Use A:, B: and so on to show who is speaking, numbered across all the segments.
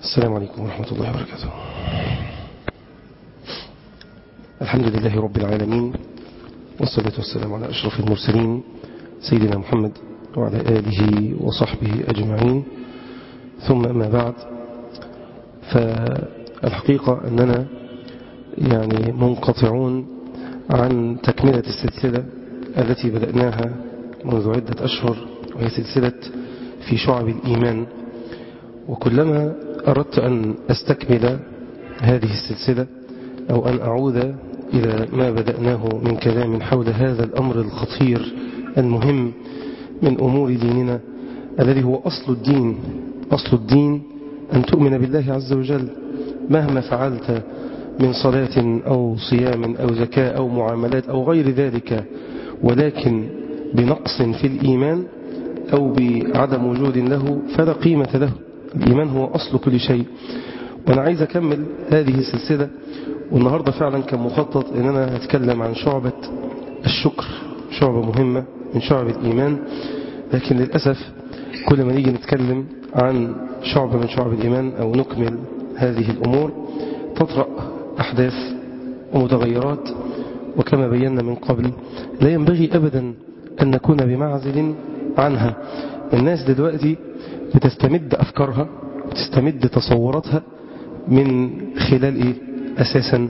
A: السلام عليكم ورحمة الله وبركاته الحمد لله رب العالمين والصلاة والسلام على أشرف المرسلين سيدنا محمد وعلى آله وصحبه أجمعين ثم ما بعد فالحقيقة أننا يعني منقطعون عن تكملة السلسلة التي بدأناها منذ عدة أشهر وهي سلسلة في شعب الإيمان وكلما أردت أن أستكمل هذه السلسلة أو أن أعود إلى ما بدأناه من كلام حول هذا الأمر الخطير المهم من أمور ديننا الذي هو أصل الدين أصل الدين أن تؤمن بالله عز وجل مهما فعلت من صلاة أو صيام أو زكاة أو معاملات أو غير ذلك ولكن بنقص في الإيمان أو بعدم وجود له فلا قيمة له الإيمان هو أصل كل شيء وأنا عايز أكمل هذه السلسلة والنهاردة فعلا كان مخطط أن أنا أتكلم عن شعبة الشكر شعبة مهمة من شعب الإيمان لكن للأسف كل ما نيجي نتكلم عن شعبة من شعب الإيمان أو نكمل هذه الأمور تطرأ أحداث ومتغيرات وكما بينا من قبل لا ينبغي أبدا أن نكون بمعزل عنها الناس دلوقتي بتستمد أفكارها وتستمد تصوراتها من خلال إيه أساسا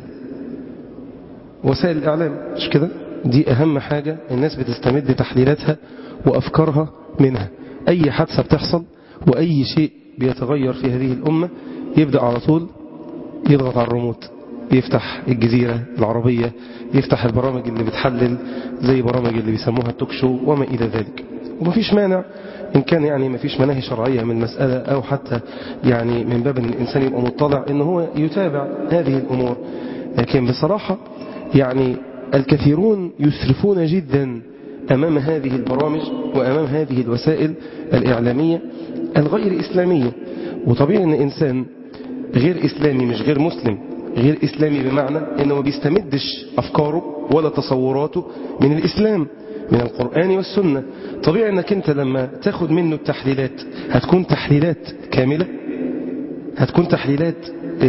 A: وسائل الإعلام مش كده دي أهم حاجة الناس بتستمد تحليلاتها وأفكارها منها أي حادثة بتحصل وأي شيء بيتغير في هذه الأمة يبدأ على طول يضغط على الريموت يفتح الجزيرة العربية يفتح البرامج اللي بتحلل زي برامج اللي بيسموها التوك شو وما إلى ذلك ومفيش مانع إن كان يعني مفيش مناهي شرعية من مسألة أو حتى يعني من باب أن الإنسان يبقى مطلع إن هو يتابع هذه الأمور لكن بصراحة يعني الكثيرون يسرفون جدا أمام هذه البرامج وأمام هذه الوسائل الإعلامية الغير إسلامية وطبيعي أن إنسان غير إسلامي مش غير مسلم غير إسلامي بمعنى أنه ما بيستمدش أفكاره ولا تصوراته من الإسلام من القرآن والسنة طبيعي أنك أنت لما تاخد منه التحليلات هتكون تحليلات كاملة هتكون تحليلات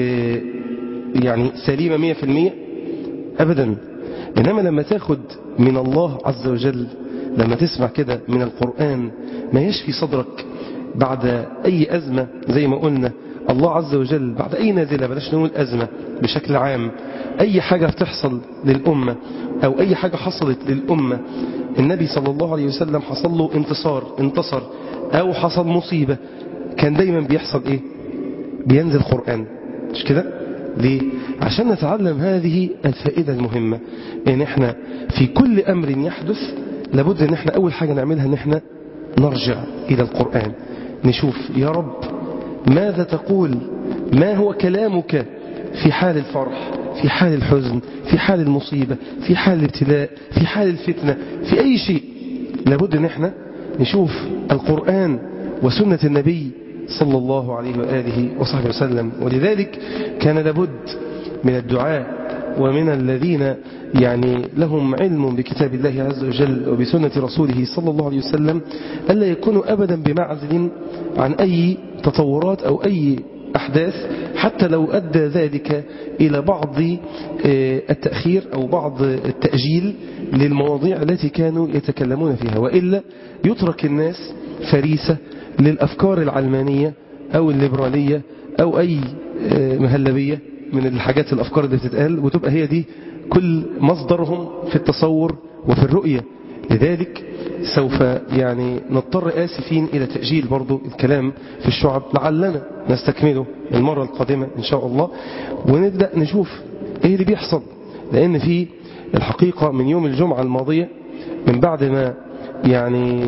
A: يعني سليمة مية في المية أبدا إنما لما تاخد من الله عز وجل لما تسمع كده من القرآن ما يشفي صدرك بعد أي أزمة زي ما قلنا الله عز وجل بعد أي نازلة بلاش نقول أزمة بشكل عام أي حاجة بتحصل للأمة أو أي حاجة حصلت للأمة النبي صلى الله عليه وسلم حصل له انتصار انتصر أو حصل مصيبة كان دايما بيحصل إيه بينزل قرآن مش كده ليه عشان نتعلم هذه الفائدة المهمة ان احنا في كل أمر يحدث لابد ان احنا أول حاجة نعملها ان احنا نرجع إلى القرآن نشوف يا رب ماذا تقول ما هو كلامك في حال الفرح في حال الحزن في حال المصيبة في حال الابتلاء في حال الفتنة في أي شيء لابد ان احنا نشوف القرآن وسنة النبي صلى الله عليه وآله وصحبه وسلم ولذلك كان لابد من الدعاء ومن الذين يعني لهم علم بكتاب الله عز وجل وبسنة رسوله صلى الله عليه وسلم ألا يكونوا أبدا بمعزل عن أي تطورات أو أي أحداث حتى لو أدى ذلك إلى بعض التأخير أو بعض التأجيل للمواضيع التي كانوا يتكلمون فيها وإلا يترك الناس فريسة للأفكار العلمانية أو الليبرالية أو أي مهلبية من الحاجات الأفكار اللي بتتقال وتبقى هي دي كل مصدرهم في التصور وفي الرؤية لذلك سوف يعني نضطر آسفين إلى تأجيل برضو الكلام في الشعب لعلنا نستكمله المرة القادمة إن شاء الله ونبدأ نشوف إيه اللي بيحصل لأن في الحقيقة من يوم الجمعة الماضية من بعد ما يعني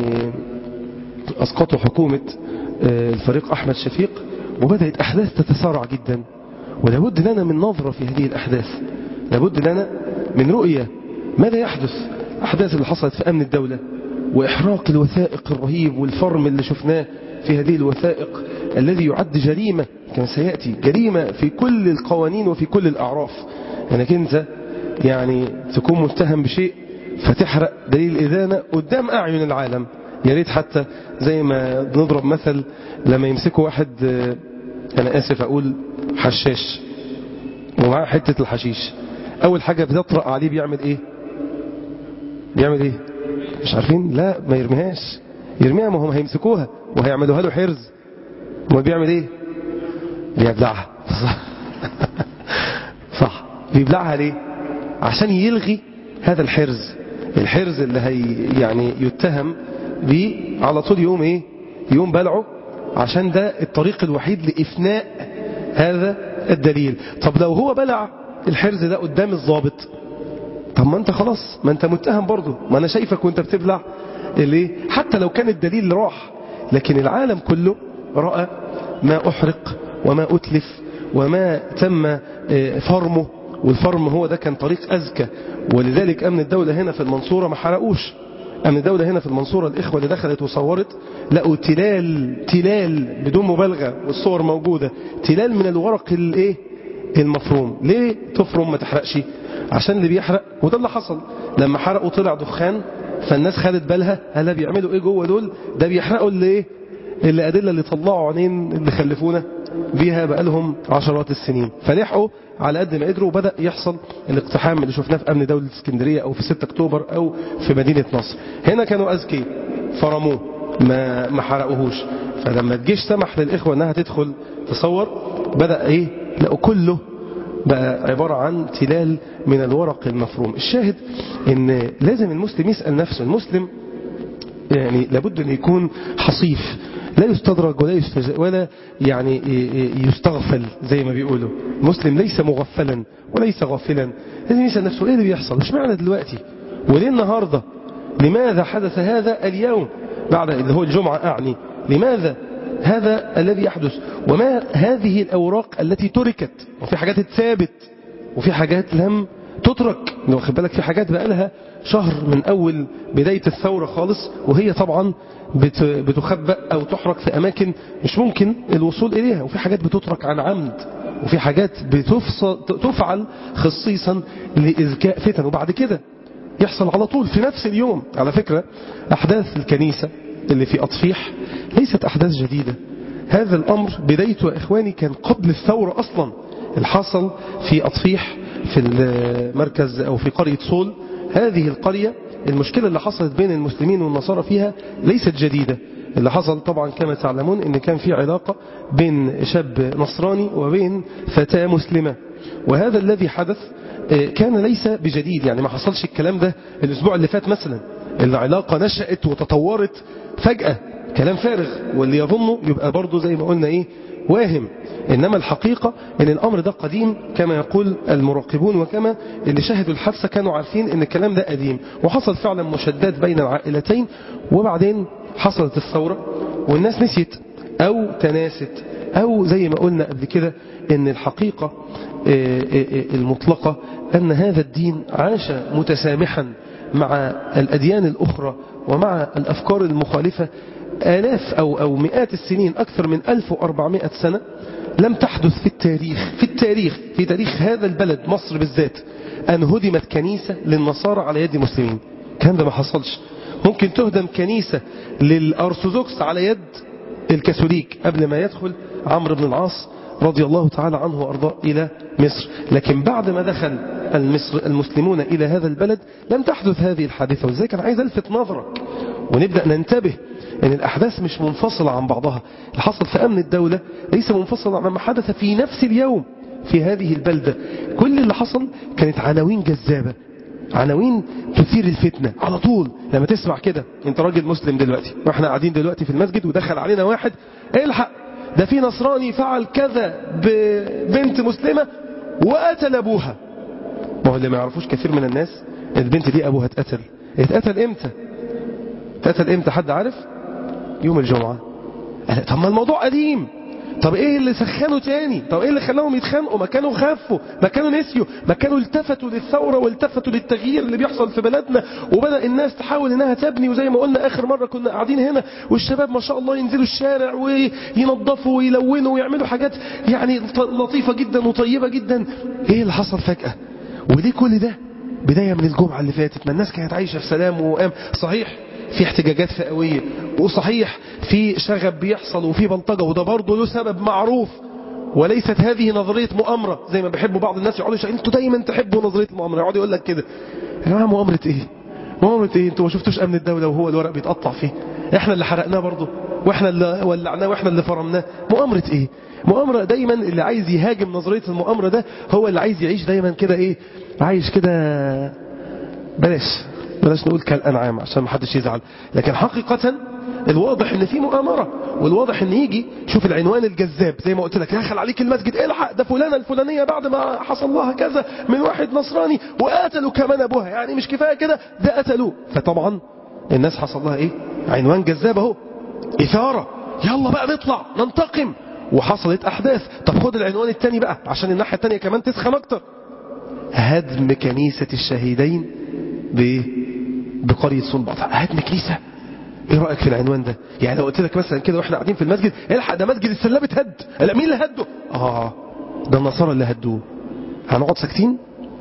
A: أسقطوا حكومة الفريق أحمد شفيق وبدأت أحداث تتسارع جدا ولابد لنا من نظرة في هذه الأحداث لابد لنا من رؤية ماذا يحدث أحداث اللي حصلت في أمن الدولة وإحراق الوثائق الرهيب والفرم اللي شفناه في هذه الوثائق الذي يعد جريمة كما سيأتي جريمة في كل القوانين وفي كل الأعراف أنك أنت يعني تكون متهم بشيء فتحرق دليل الإذانة قدام أعين العالم يا ريت حتى زي ما بنضرب مثل لما يمسكوا واحد أنا آسف أقول حشاش ومعاه حتة الحشيش أول حاجة بتطرق عليه بيعمل إيه بيعمل إيه مش عارفين لا ما يرميهاش يرميها ما هم هيمسكوها وهيعملوها له حرز ما بيعمل إيه بيبلعها صح صح بيبلعها ليه عشان يلغي هذا الحرز الحرز اللي هي يعني يتهم بيه على طول يوم ايه يوم بلعه عشان ده الطريق الوحيد لإفناء هذا الدليل طب لو هو بلع الحرز ده قدام الضابط طب ما انت خلاص ما انت متهم برضه ما انا شايفك وانت بتبلع ليه حتى لو كان الدليل راح لكن العالم كله رأى ما أحرق وما أتلف وما تم فرمه والفرم هو ده كان طريق أذكى ولذلك أمن الدولة هنا في المنصورة ما حرقوش أمن الدولة هنا في المنصورة الإخوة اللي دخلت وصورت لقوا تلال تلال بدون مبالغة والصور موجودة تلال من الورق الايه المفروم ليه تفرم ما تحرقش عشان اللي بيحرق وده اللي حصل لما حرقوا طلع دخان فالناس خدت بالها هلا بيعملوا ايه جوه دول ده بيحرقوا اللي ايه اللي أدلة اللي طلعوا عينين اللي خلفونا بيها بقالهم عشرات السنين فلحقوا على قد ما قدروا وبدأ يحصل الاقتحام اللي شفناه في أمن دولة اسكندرية أو في 6 أكتوبر أو في مدينة نصر هنا كانوا أذكي فرموه ما ما حرقوهوش فلما الجيش سمح للإخوة أنها تدخل تصور بدأ إيه لقوا كله بقى عبارة عن تلال من الورق المفروم الشاهد ان لازم المسلم يسأل نفسه المسلم يعني لابد أن يكون حصيف لا يستدرج ولا يستج... ولا يعني يستغفل زي ما بيقولوا مسلم ليس مغفلا وليس غافلا لازم يسأل نفسه ايه اللي بيحصل مش معنى دلوقتي وليه النهاردة لماذا حدث هذا اليوم بعد اللي هو الجمعة أعني لماذا هذا الذي يحدث وما هذه الأوراق التي تركت وفي حاجات اتثابت وفي حاجات لم تترك لو خد بالك في حاجات بقى لها شهر من أول بداية الثورة خالص وهي طبعا بتخبأ أو تحرق في أماكن مش ممكن الوصول إليها وفي حاجات بتترك عن عمد وفي حاجات تفعل خصيصا لإذكاء فتن وبعد كده يحصل على طول في نفس اليوم على فكرة أحداث الكنيسة اللي في أطفيح ليست أحداث جديدة هذا الأمر بدايته يا إخواني كان قبل الثورة أصلا الحصل في أطفيح في المركز أو في قرية صول هذه القرية المشكلة اللي حصلت بين المسلمين والنصارى فيها ليست جديدة اللي حصل طبعا كما تعلمون ان كان في علاقة بين شاب نصراني وبين فتاة مسلمة وهذا الذي حدث كان ليس بجديد يعني ما حصلش الكلام ده الاسبوع اللي فات مثلا العلاقة نشأت وتطورت فجأة كلام فارغ واللي يظنه يبقى برضه زي ما قلنا ايه واهم إنما الحقيقة أن الأمر ده قديم كما يقول المراقبون وكما اللي شاهدوا الحادثة كانوا عارفين أن الكلام ده قديم وحصل فعلا مشدات بين العائلتين وبعدين حصلت الثورة والناس نسيت أو تناست أو زي ما قلنا قبل كده أن الحقيقة المطلقة أن هذا الدين عاش متسامحا مع الأديان الأخرى ومع الأفكار المخالفة آلاف أو, أو مئات السنين أكثر من 1400 سنة لم تحدث في التاريخ في التاريخ في تاريخ هذا البلد مصر بالذات أن هدمت كنيسة للنصارى على يد مسلمين كان ده ما حصلش ممكن تهدم كنيسة للأرثوذكس على يد الكاثوليك قبل ما يدخل عمرو بن العاص رضي الله تعالى عنه وأرضاه إلى مصر لكن بعد ما دخل المصر المسلمون إلى هذا البلد لم تحدث هذه الحادثة وذلك أنا عايز ألفت نظرك ونبدأ ننتبه أن الأحداث مش منفصلة عن بعضها اللي حصل في أمن الدولة ليس منفصلا عن ما حدث في نفس اليوم في هذه البلدة كل اللي حصل كانت عناوين جذابة عناوين تثير الفتنة على طول لما تسمع كده انت راجل مسلم دلوقتي واحنا قاعدين دلوقتي في المسجد ودخل علينا واحد الحق ده في نصراني فعل كذا ببنت مسلمة وقتل أبوها ما هو اللي ما يعرفوش كثير من الناس البنت دي أبوها اتقتل اتقتل امتى اتقتل امتى حد عارف يوم الجمعة طب ما الموضوع قديم طب ايه اللي سخنوا تاني طب ايه اللي خلاهم يتخانقوا ما كانوا خافوا ما كانوا نسيوا ما كانوا التفتوا للثورة والتفتوا للتغيير اللي بيحصل في بلدنا وبدأ الناس تحاول انها تبني وزي ما قلنا اخر مرة كنا قاعدين هنا والشباب ما شاء الله ينزلوا الشارع وينظفوا ويلونوا ويعملوا حاجات يعني لطيفة جدا وطيبة جدا ايه اللي حصل فجأة وليه كل ده بداية من الجمعة اللي فاتت ما الناس كانت عايشة في سلام وقام صحيح في احتجاجات فئوية وصحيح في شغب بيحصل وفي بلطجة وده برضه له سبب معروف وليست هذه نظرية مؤامرة زي ما بيحبوا بعض الناس يقعدوا يقولوا انتوا دايما تحبوا نظرية المؤامرة يقعدوا يقول لك كده يا جماعة مؤامرة ايه مؤامرة ايه انتوا ما شفتوش امن الدولة وهو الورق بيتقطع فيه احنا اللي حرقناه برضه واحنا اللي ولعناه واحنا اللي فرمناه مؤامرة ايه مؤامرة دايما اللي عايز يهاجم نظرية المؤامرة ده هو اللي عايز يعيش دايما كده ايه عايش كده بلاش بلاش نقول كالأنعام عشان ما حدش يزعل لكن حقيقة الواضح ان في مؤامرة والواضح ان يجي شوف العنوان الجذاب زي ما قلت لك دخل عليك المسجد الحق ده فلانة الفلانية بعد ما حصل لها كذا من واحد نصراني وقتلوا كمان ابوها يعني مش كفاية كده ده قتلوه فطبعا الناس حصل لها ايه عنوان جذاب اهو اثارة يلا بقى نطلع ننتقم وحصلت احداث طب خد العنوان التاني بقى عشان الناحية التانية كمان تسخن اكتر هدم كنيسة الشهيدين بايه بقرية صلبة هدم كنيسة ايه رأيك في العنوان ده يعني لو قلت لك مثلا كده واحنا قاعدين في المسجد الحق ده مسجد السلابة هد لا مين اللي هده اه ده النصارى اللي هدوه هنقعد ساكتين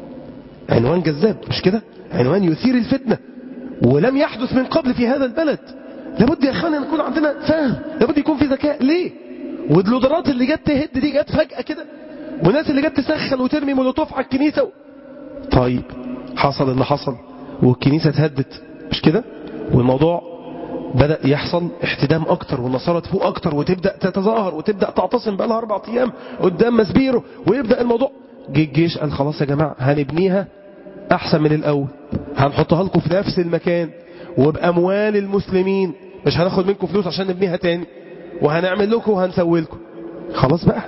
A: عنوان جذاب مش كده عنوان يثير الفتنة ولم يحدث من قبل في هذا البلد لابد يا اخوانا نكون عندنا فهم لابد يكون في ذكاء ليه والدولارات اللي جت تهد دي جت فجأة كده والناس اللي جت تسخن وترمي مولوتوف على الكنيسة و... طيب حصل اللي حصل والكنيسة اتهدت مش كده والموضوع بدأ يحصل احتدام أكتر والنصارى تفوق أكتر وتبدأ تتظاهر وتبدأ تعتصم بقى لها أربع أيام قدام مسبيرو ويبدأ الموضوع جه الجيش قال خلاص يا جماعة هنبنيها أحسن من الأول هنحطها لكم في نفس المكان وبأموال المسلمين مش هناخد منكم فلوس عشان نبنيها تاني وهنعمل لكم وهنسوي لكم خلاص بقى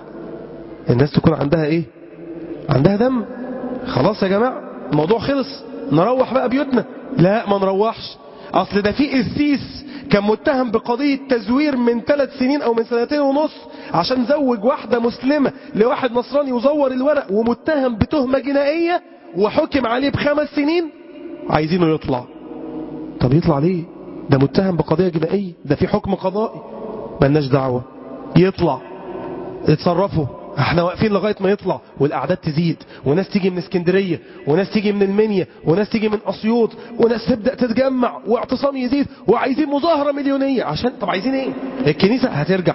A: الناس تكون عندها ايه عندها دم خلاص يا جماعة الموضوع خلص نروح بقى بيوتنا لا ما نروحش اصل ده في قسيس كان متهم بقضية تزوير من ثلاث سنين او من سنتين ونص عشان زوج واحدة مسلمة لواحد نصراني وزور الورق ومتهم بتهمة جنائية وحكم عليه بخمس سنين عايزينه يطلع طب يطلع ليه ده متهم بقضية جنائية ده في حكم قضائي ملناش دعوة يطلع اتصرفوا احنا واقفين لغاية ما يطلع والاعداد تزيد وناس تيجي من اسكندرية وناس تيجي من المنيا وناس تيجي من اسيوط وناس تبدأ تتجمع واعتصام يزيد وعايزين مظاهرة مليونية عشان طب عايزين ايه الكنيسة هترجع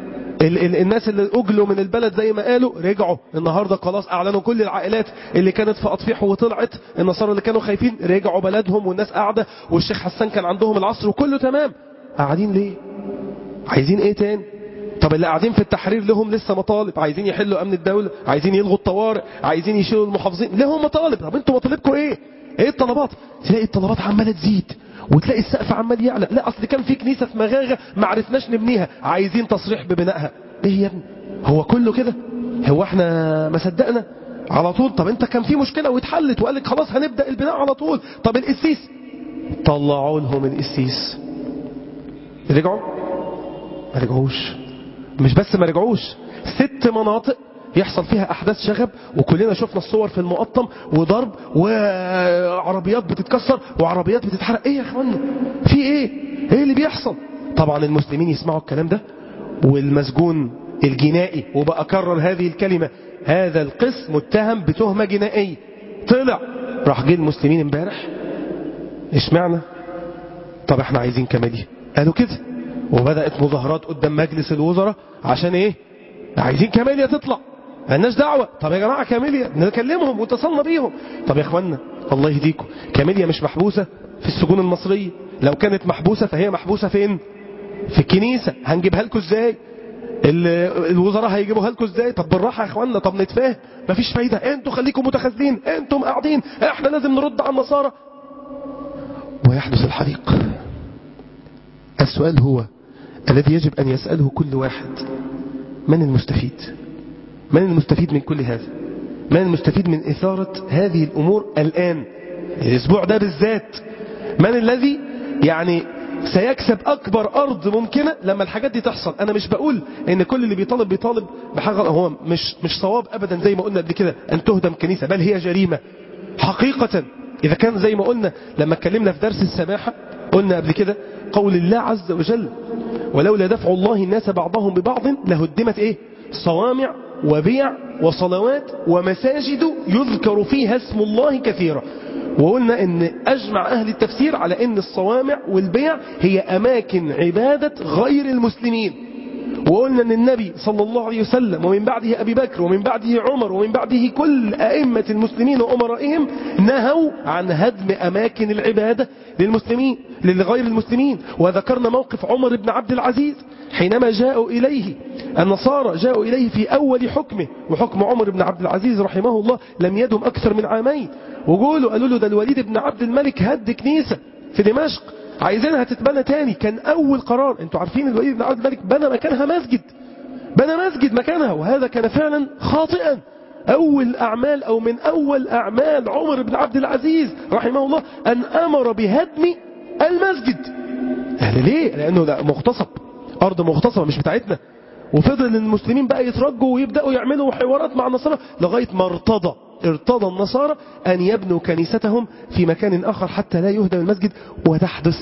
A: ال ال الناس اللي اجلوا من البلد زي ما قالوا رجعوا النهاردة خلاص اعلنوا كل العائلات اللي كانت في اطفيح وطلعت النصارى اللي كانوا خايفين رجعوا بلدهم والناس قاعدة والشيخ حسان كان عندهم العصر وكله تمام قاعدين ليه عايزين ايه تاني طب اللي قاعدين في التحرير لهم لسه مطالب عايزين يحلوا امن الدولة عايزين يلغوا الطوارئ عايزين يشيلوا المحافظين لهم مطالب طب انتوا مطالبكم ايه ايه الطلبات تلاقي الطلبات عمالة تزيد وتلاقي السقف عمال يعلى لا اصل كان في كنيسة في مغاغة ما عرفناش نبنيها عايزين تصريح ببنائها ايه يا ابني هو كله كده هو احنا ما صدقنا على طول طب انت كان في مشكلة واتحلت وقال لك خلاص هنبدأ البناء على طول طب القسيس طلعوا لهم القسيس رجعوا ما رجعوش مش بس ما رجعوش ست مناطق يحصل فيها احداث شغب وكلنا شفنا الصور في المقطم وضرب وعربيات بتتكسر وعربيات بتتحرق ايه يا اخوانا في ايه ايه اللي بيحصل طبعا المسلمين يسمعوا الكلام ده والمسجون الجنائي وبقى اكرر هذه الكلمة هذا القس متهم بتهمة جنائية طلع راح جه المسلمين امبارح اشمعنا طب احنا عايزين كمالية قالوا كده وبدأت مظاهرات قدام مجلس الوزراء عشان ايه عايزين كاميليا تطلع مالناش دعوة طب يا جماعة كاميليا نكلمهم واتصلنا بيهم طب يا اخوانا الله يهديكم كاميليا مش محبوسة في السجون المصرية لو كانت محبوسة فهي محبوسة فين في الكنيسة هنجيبها لكم ازاي الوزراء هيجيبوها لكم ازاي طب بالراحة يا اخوانا طب نتفاهم مفيش فايدة انتوا خليكم متخاذلين انتم قاعدين احنا لازم نرد على النصارى ويحدث الحريق السؤال هو الذي يجب أن يسأله كل واحد من المستفيد من المستفيد من كل هذا من المستفيد من إثارة هذه الأمور الآن الأسبوع ده بالذات من الذي يعني سيكسب أكبر أرض ممكنة لما الحاجات دي تحصل أنا مش بقول إن كل اللي بيطالب بيطالب بحاجة هو مش مش صواب أبدا زي ما قلنا قبل كده أن تهدم كنيسة بل هي جريمة حقيقة إذا كان زي ما قلنا لما اتكلمنا في درس السماحة قلنا قبل كده قول الله عز وجل ولولا دفع الله الناس بعضهم ببعض لهدمت ايه صوامع وبيع وصلوات ومساجد يذكر فيها اسم الله كثيرا وقلنا ان اجمع اهل التفسير على ان الصوامع والبيع هي اماكن عبادة غير المسلمين وقلنا أن النبي صلى الله عليه وسلم ومن بعده أبي بكر ومن بعده عمر ومن بعده كل أئمة المسلمين وأمرائهم نهوا عن هدم أماكن العبادة للمسلمين لغير المسلمين وذكرنا موقف عمر بن عبد العزيز حينما جاءوا إليه النصارى جاءوا إليه في أول حكمه وحكم عمر بن عبد العزيز رحمه الله لم يدم أكثر من عامين وقولوا قالوا له ده الوليد بن عبد الملك هد كنيسة في دمشق عايزينها تتبنى تاني كان أول قرار انتوا عارفين الوليد بن عبد الملك بنى مكانها مسجد بنى مسجد مكانها وهذا كان فعلا خاطئا أول أعمال أو من أول أعمال عمر بن عبد العزيز رحمه الله أن أمر بهدم المسجد يعني ليه؟ لأنه ده مغتصب أرض مغتصبة مش بتاعتنا وفضل المسلمين بقى يترجوا ويبدأوا يعملوا حوارات مع النصارى لغاية ما ارتضى ارتضى النصارى أن يبنوا كنيستهم في مكان آخر حتى لا يهدم المسجد وتحدث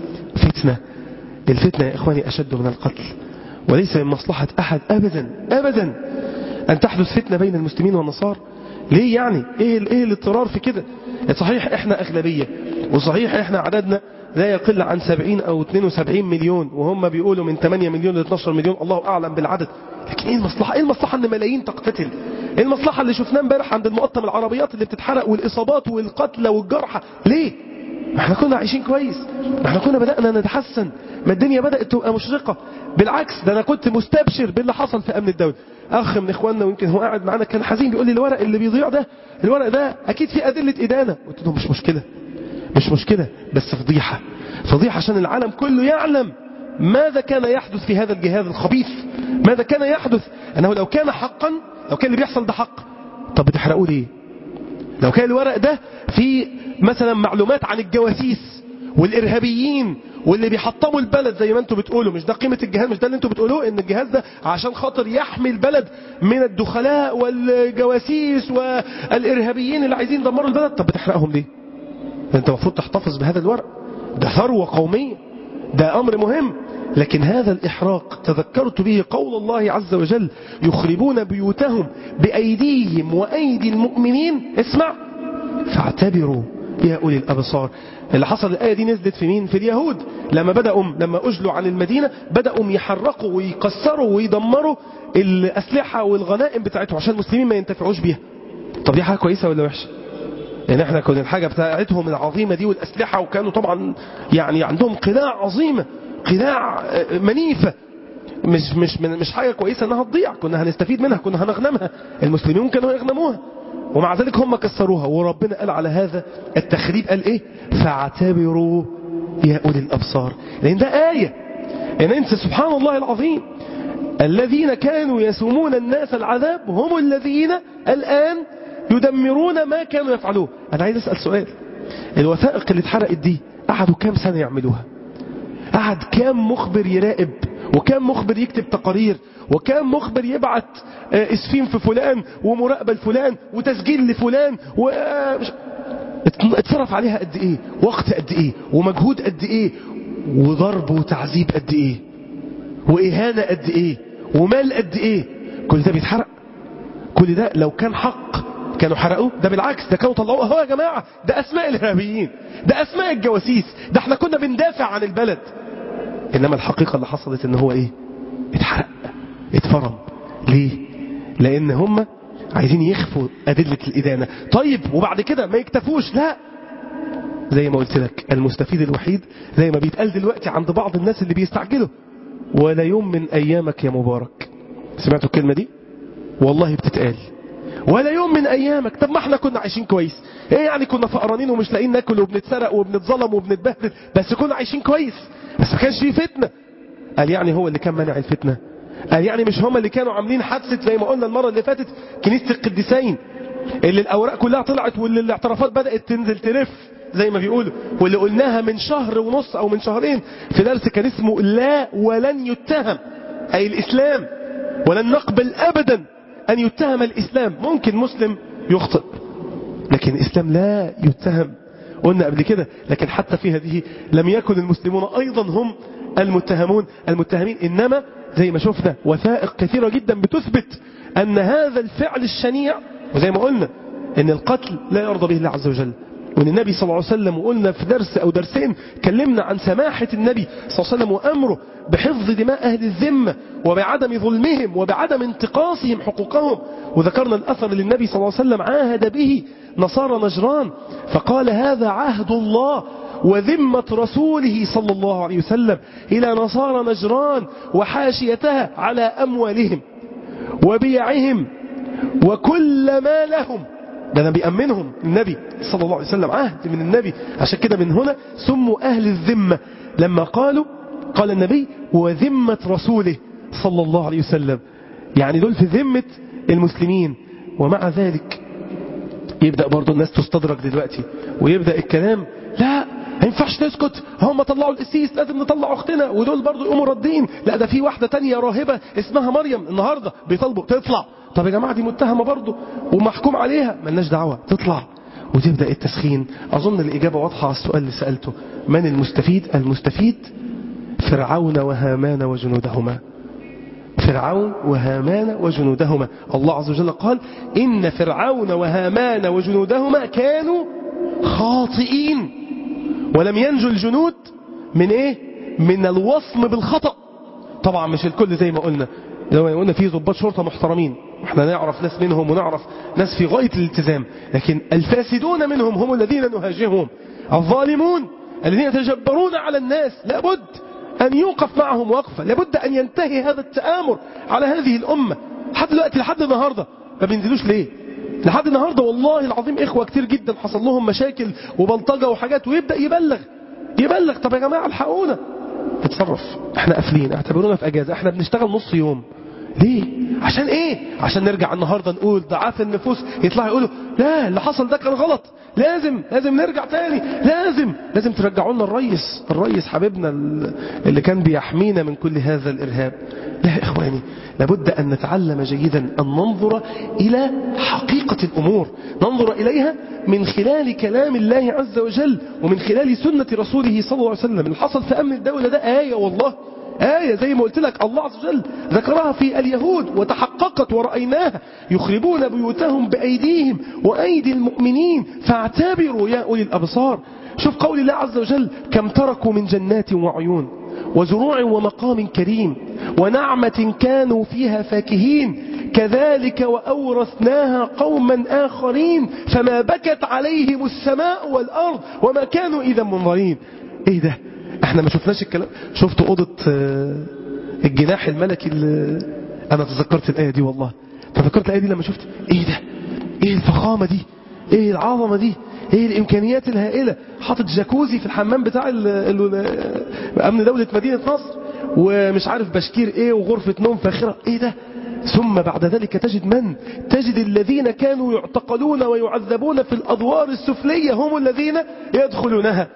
A: فتنة الفتنة يا إخواني أشد من القتل وليس من مصلحة أحد أبدا أبدا أن تحدث فتنة بين المسلمين والنصارى ليه يعني إيه, إيه الاضطرار في كده صحيح إحنا أغلبية وصحيح إحنا عددنا لا يقل عن 70 أو 72 مليون وهم بيقولوا من 8 مليون ل 12 مليون الله أعلم بالعدد لكن إيه المصلحة إيه المصلحة أن ملايين تقتتل إيه المصلحة اللي شفناه امبارح عند المقطم العربيات اللي بتتحرق والإصابات والقتلى والجرحى ليه احنا كنا عايشين كويس احنا كنا بدأنا نتحسن ما الدنيا بدأت تبقى مشرقة بالعكس ده انا كنت مستبشر باللي حصل في امن الدولة اخ من اخواننا ويمكن هو قاعد معانا كان حزين بيقول لي الورق اللي بيضيع ده الورق ده اكيد في ادلة ادانة قلت له مش مشكلة مش مشكلة بس فضيحة فضيحة عشان العالم كله يعلم ماذا كان يحدث في هذا الجهاز الخبيث ماذا كان يحدث انه لو كان حقا لو كان اللي بيحصل ده حق طب بتحرقوه ليه لو كان الورق ده في مثلا معلومات عن الجواسيس والإرهابيين واللي بيحطموا البلد زي ما انتم بتقولوا مش ده قيمة الجهاز مش ده اللي انتم بتقولوه ان الجهاز ده عشان خاطر يحمي البلد من الدخلاء والجواسيس والإرهابيين اللي عايزين يدمروا البلد طب بتحرقهم ليه انت المفروض تحتفظ بهذا الورق ده ثروة قومية ده أمر مهم لكن هذا الإحراق تذكرت به قول الله عز وجل يخربون بيوتهم بأيديهم وأيدي المؤمنين اسمع فاعتبروا يا أولي الأبصار اللي حصل الآية دي نزلت في مين في اليهود لما بدأوا لما أجلوا عن المدينة بدأوا يحرقوا ويكسروا ويدمروا الأسلحة والغنائم بتاعتهم عشان المسلمين ما ينتفعوش بيها طب دي حاجة كويسة ولا وحشة يعني احنا كنا الحاجة بتاعتهم العظيمة دي والأسلحة وكانوا طبعا يعني عندهم قلاع عظيمة قلاع منيفة مش مش مش حاجة كويسة انها تضيع كنا هنستفيد منها كنا هنغنمها المسلمين كانوا يغنموها ومع ذلك هم كسروها وربنا قال على هذا التخريب قال ايه فاعتبروا يا أولي الأبصار لأن ده آية ان انت سبحان الله العظيم الذين كانوا يسومون الناس العذاب هم الذين الآن يدمرون ما كانوا يفعلوه أنا عايز أسأل سؤال الوثائق اللي اتحرقت دي قعدوا كام سنة يعملوها قعد كام مخبر يراقب وكام مخبر يكتب تقارير وكام مخبر يبعت اسفين في فلان ومراقبة لفلان وتسجيل لفلان و اتصرف عليها قد ايه وقت قد ايه ومجهود قد ايه وضرب وتعذيب قد ايه واهانة قد ايه ومال قد ايه كل ده بيتحرق كل ده لو كان حق كانوا حرقوه ده بالعكس ده كانوا طلعوه اهو يا جماعة ده اسماء الارهابيين ده اسماء الجواسيس ده احنا كنا بندافع عن البلد انما الحقيقة اللي حصلت ان هو ايه اتحرق اتفرم ليه لان هم عايزين يخفوا ادلة الادانة طيب وبعد كده ما يكتفوش لا زي ما قلت لك المستفيد الوحيد زي ما بيتقال دلوقتي عند بعض الناس اللي بيستعجلوا ولا يوم من ايامك يا مبارك سمعتوا الكلمة دي والله بتتقال ولا يوم من ايامك طب ما احنا كنا عايشين كويس ايه يعني كنا فقرانين ومش لاقيين ناكل وبنتسرق وبنتظلم وبنتبهدل بس كنا عايشين كويس بس ما كانش فيه فتنة قال يعني هو اللي كان منع الفتنة قال يعني مش هم اللي كانوا عاملين حادثة زي ما قلنا المرة اللي فاتت كنيسة القديسين اللي الاوراق كلها طلعت واللي الاعترافات بدأت تنزل تلف زي ما بيقولوا واللي قلناها من شهر ونص او من شهرين في درس كان اسمه لا ولن يتهم اي الاسلام ولن نقبل ابدا أن يتهم الإسلام ممكن مسلم يخطئ لكن الإسلام لا يتهم قلنا قبل كده لكن حتى في هذه لم يكن المسلمون أيضا هم المتهمون المتهمين إنما زي ما شفنا وثائق كثيرة جدا بتثبت أن هذا الفعل الشنيع وزي ما قلنا أن القتل لا يرضى به الله عز وجل وان النبي صلى الله عليه وسلم وقلنا في درس او درسين كلمنا عن سماحة النبي صلى الله عليه وسلم وامره بحفظ دماء اهل الذمة وبعدم ظلمهم وبعدم انتقاصهم حقوقهم وذكرنا الاثر اللي النبي صلى الله عليه وسلم عاهد به نصارى نجران فقال هذا عهد الله وذمة رسوله صلى الله عليه وسلم إلى نصارى نجران وحاشيتها على أموالهم وبيعهم وكل ما لهم ده أنا بيأمنهم النبي صلى الله عليه وسلم عهد من النبي عشان كده من هنا سموا أهل الذمة لما قالوا قال النبي وذمة رسوله صلى الله عليه وسلم يعني دول في ذمة المسلمين ومع ذلك يبدأ برضو الناس تستدرك دلوقتي ويبدأ الكلام لا ما ينفعش نسكت هم طلعوا القسيس لازم نطلع اختنا ودول برضو يقوموا ردين لا ده في واحدة تانية راهبة اسمها مريم النهاردة بيطالبوا تطلع طب يا جماعة دي متهمة برضو ومحكوم عليها ملناش دعوة تطلع وتبدأ التسخين أظن الإجابة واضحة على السؤال اللي سألته من المستفيد المستفيد فرعون وهامان وجنودهما فرعون وهامان وجنودهما الله عز وجل قال إن فرعون وهامان وجنودهما كانوا خاطئين ولم ينجو الجنود من ايه من الوصم بالخطأ طبعا مش الكل زي ما قلنا لو قلنا في ضباط شرطة محترمين احنا نعرف ناس منهم ونعرف ناس في غاية الالتزام لكن الفاسدون منهم هم الذين نهاجمهم الظالمون الذين يتجبرون على الناس لابد أن يوقف معهم وقفة لابد أن ينتهي هذا التآمر على هذه الأمة لحد دلوقتي لحد النهاردة ما بينزلوش ليه لحد النهاردة والله العظيم إخوة كتير جدا حصل لهم مشاكل وبلطجة وحاجات ويبدأ يبلغ يبلغ طب يا جماعة الحقونا اتصرف احنا قافلين اعتبرونا في اجازة احنا بنشتغل نص يوم ليه عشان ايه عشان نرجع النهاردة نقول ضعاف النفوس يطلعوا يقولوا لا اللي حصل ده كان غلط لازم لازم نرجع تاني لازم لازم ترجعوا لنا الريس الريس حبيبنا اللي كان بيحمينا من كل هذا الإرهاب لا يا إخواني لابد أن نتعلم جيدا أن ننظر إلى حقيقة الأمور ننظر إليها من خلال كلام الله عز وجل ومن خلال سنة رسوله صلى الله عليه وسلم اللي حصل في أمن الدولة ده آية والله آية زي ما قلت لك الله عز وجل ذكرها في اليهود وتحققت ورأيناها يخربون بيوتهم بأيديهم وأيدي المؤمنين فاعتبروا يا أولي الأبصار شوف قول الله عز وجل كم تركوا من جنات وعيون وزروع ومقام كريم ونعمة كانوا فيها فاكهين كذلك وأورثناها قوما آخرين فما بكت عليهم السماء والأرض وما كانوا إذا منظرين إيه ده احنا ما شفناش الكلام شفت أوضة الجناح الملكي اللي أنا تذكرت الآية دي والله تذكرت الآية دي لما شفت إيه ده إيه الفخامة دي إيه العظمة دي ايه الامكانيات الهائلة حاطط جاكوزي في الحمام بتاع ال ال امن دولة مدينة نصر ومش عارف بشكير ايه وغرفة نوم فاخرة ايه ده ثم بعد ذلك تجد من تجد الذين كانوا يعتقلون ويعذبون في الأدوار السفلية هم الذين يدخلونها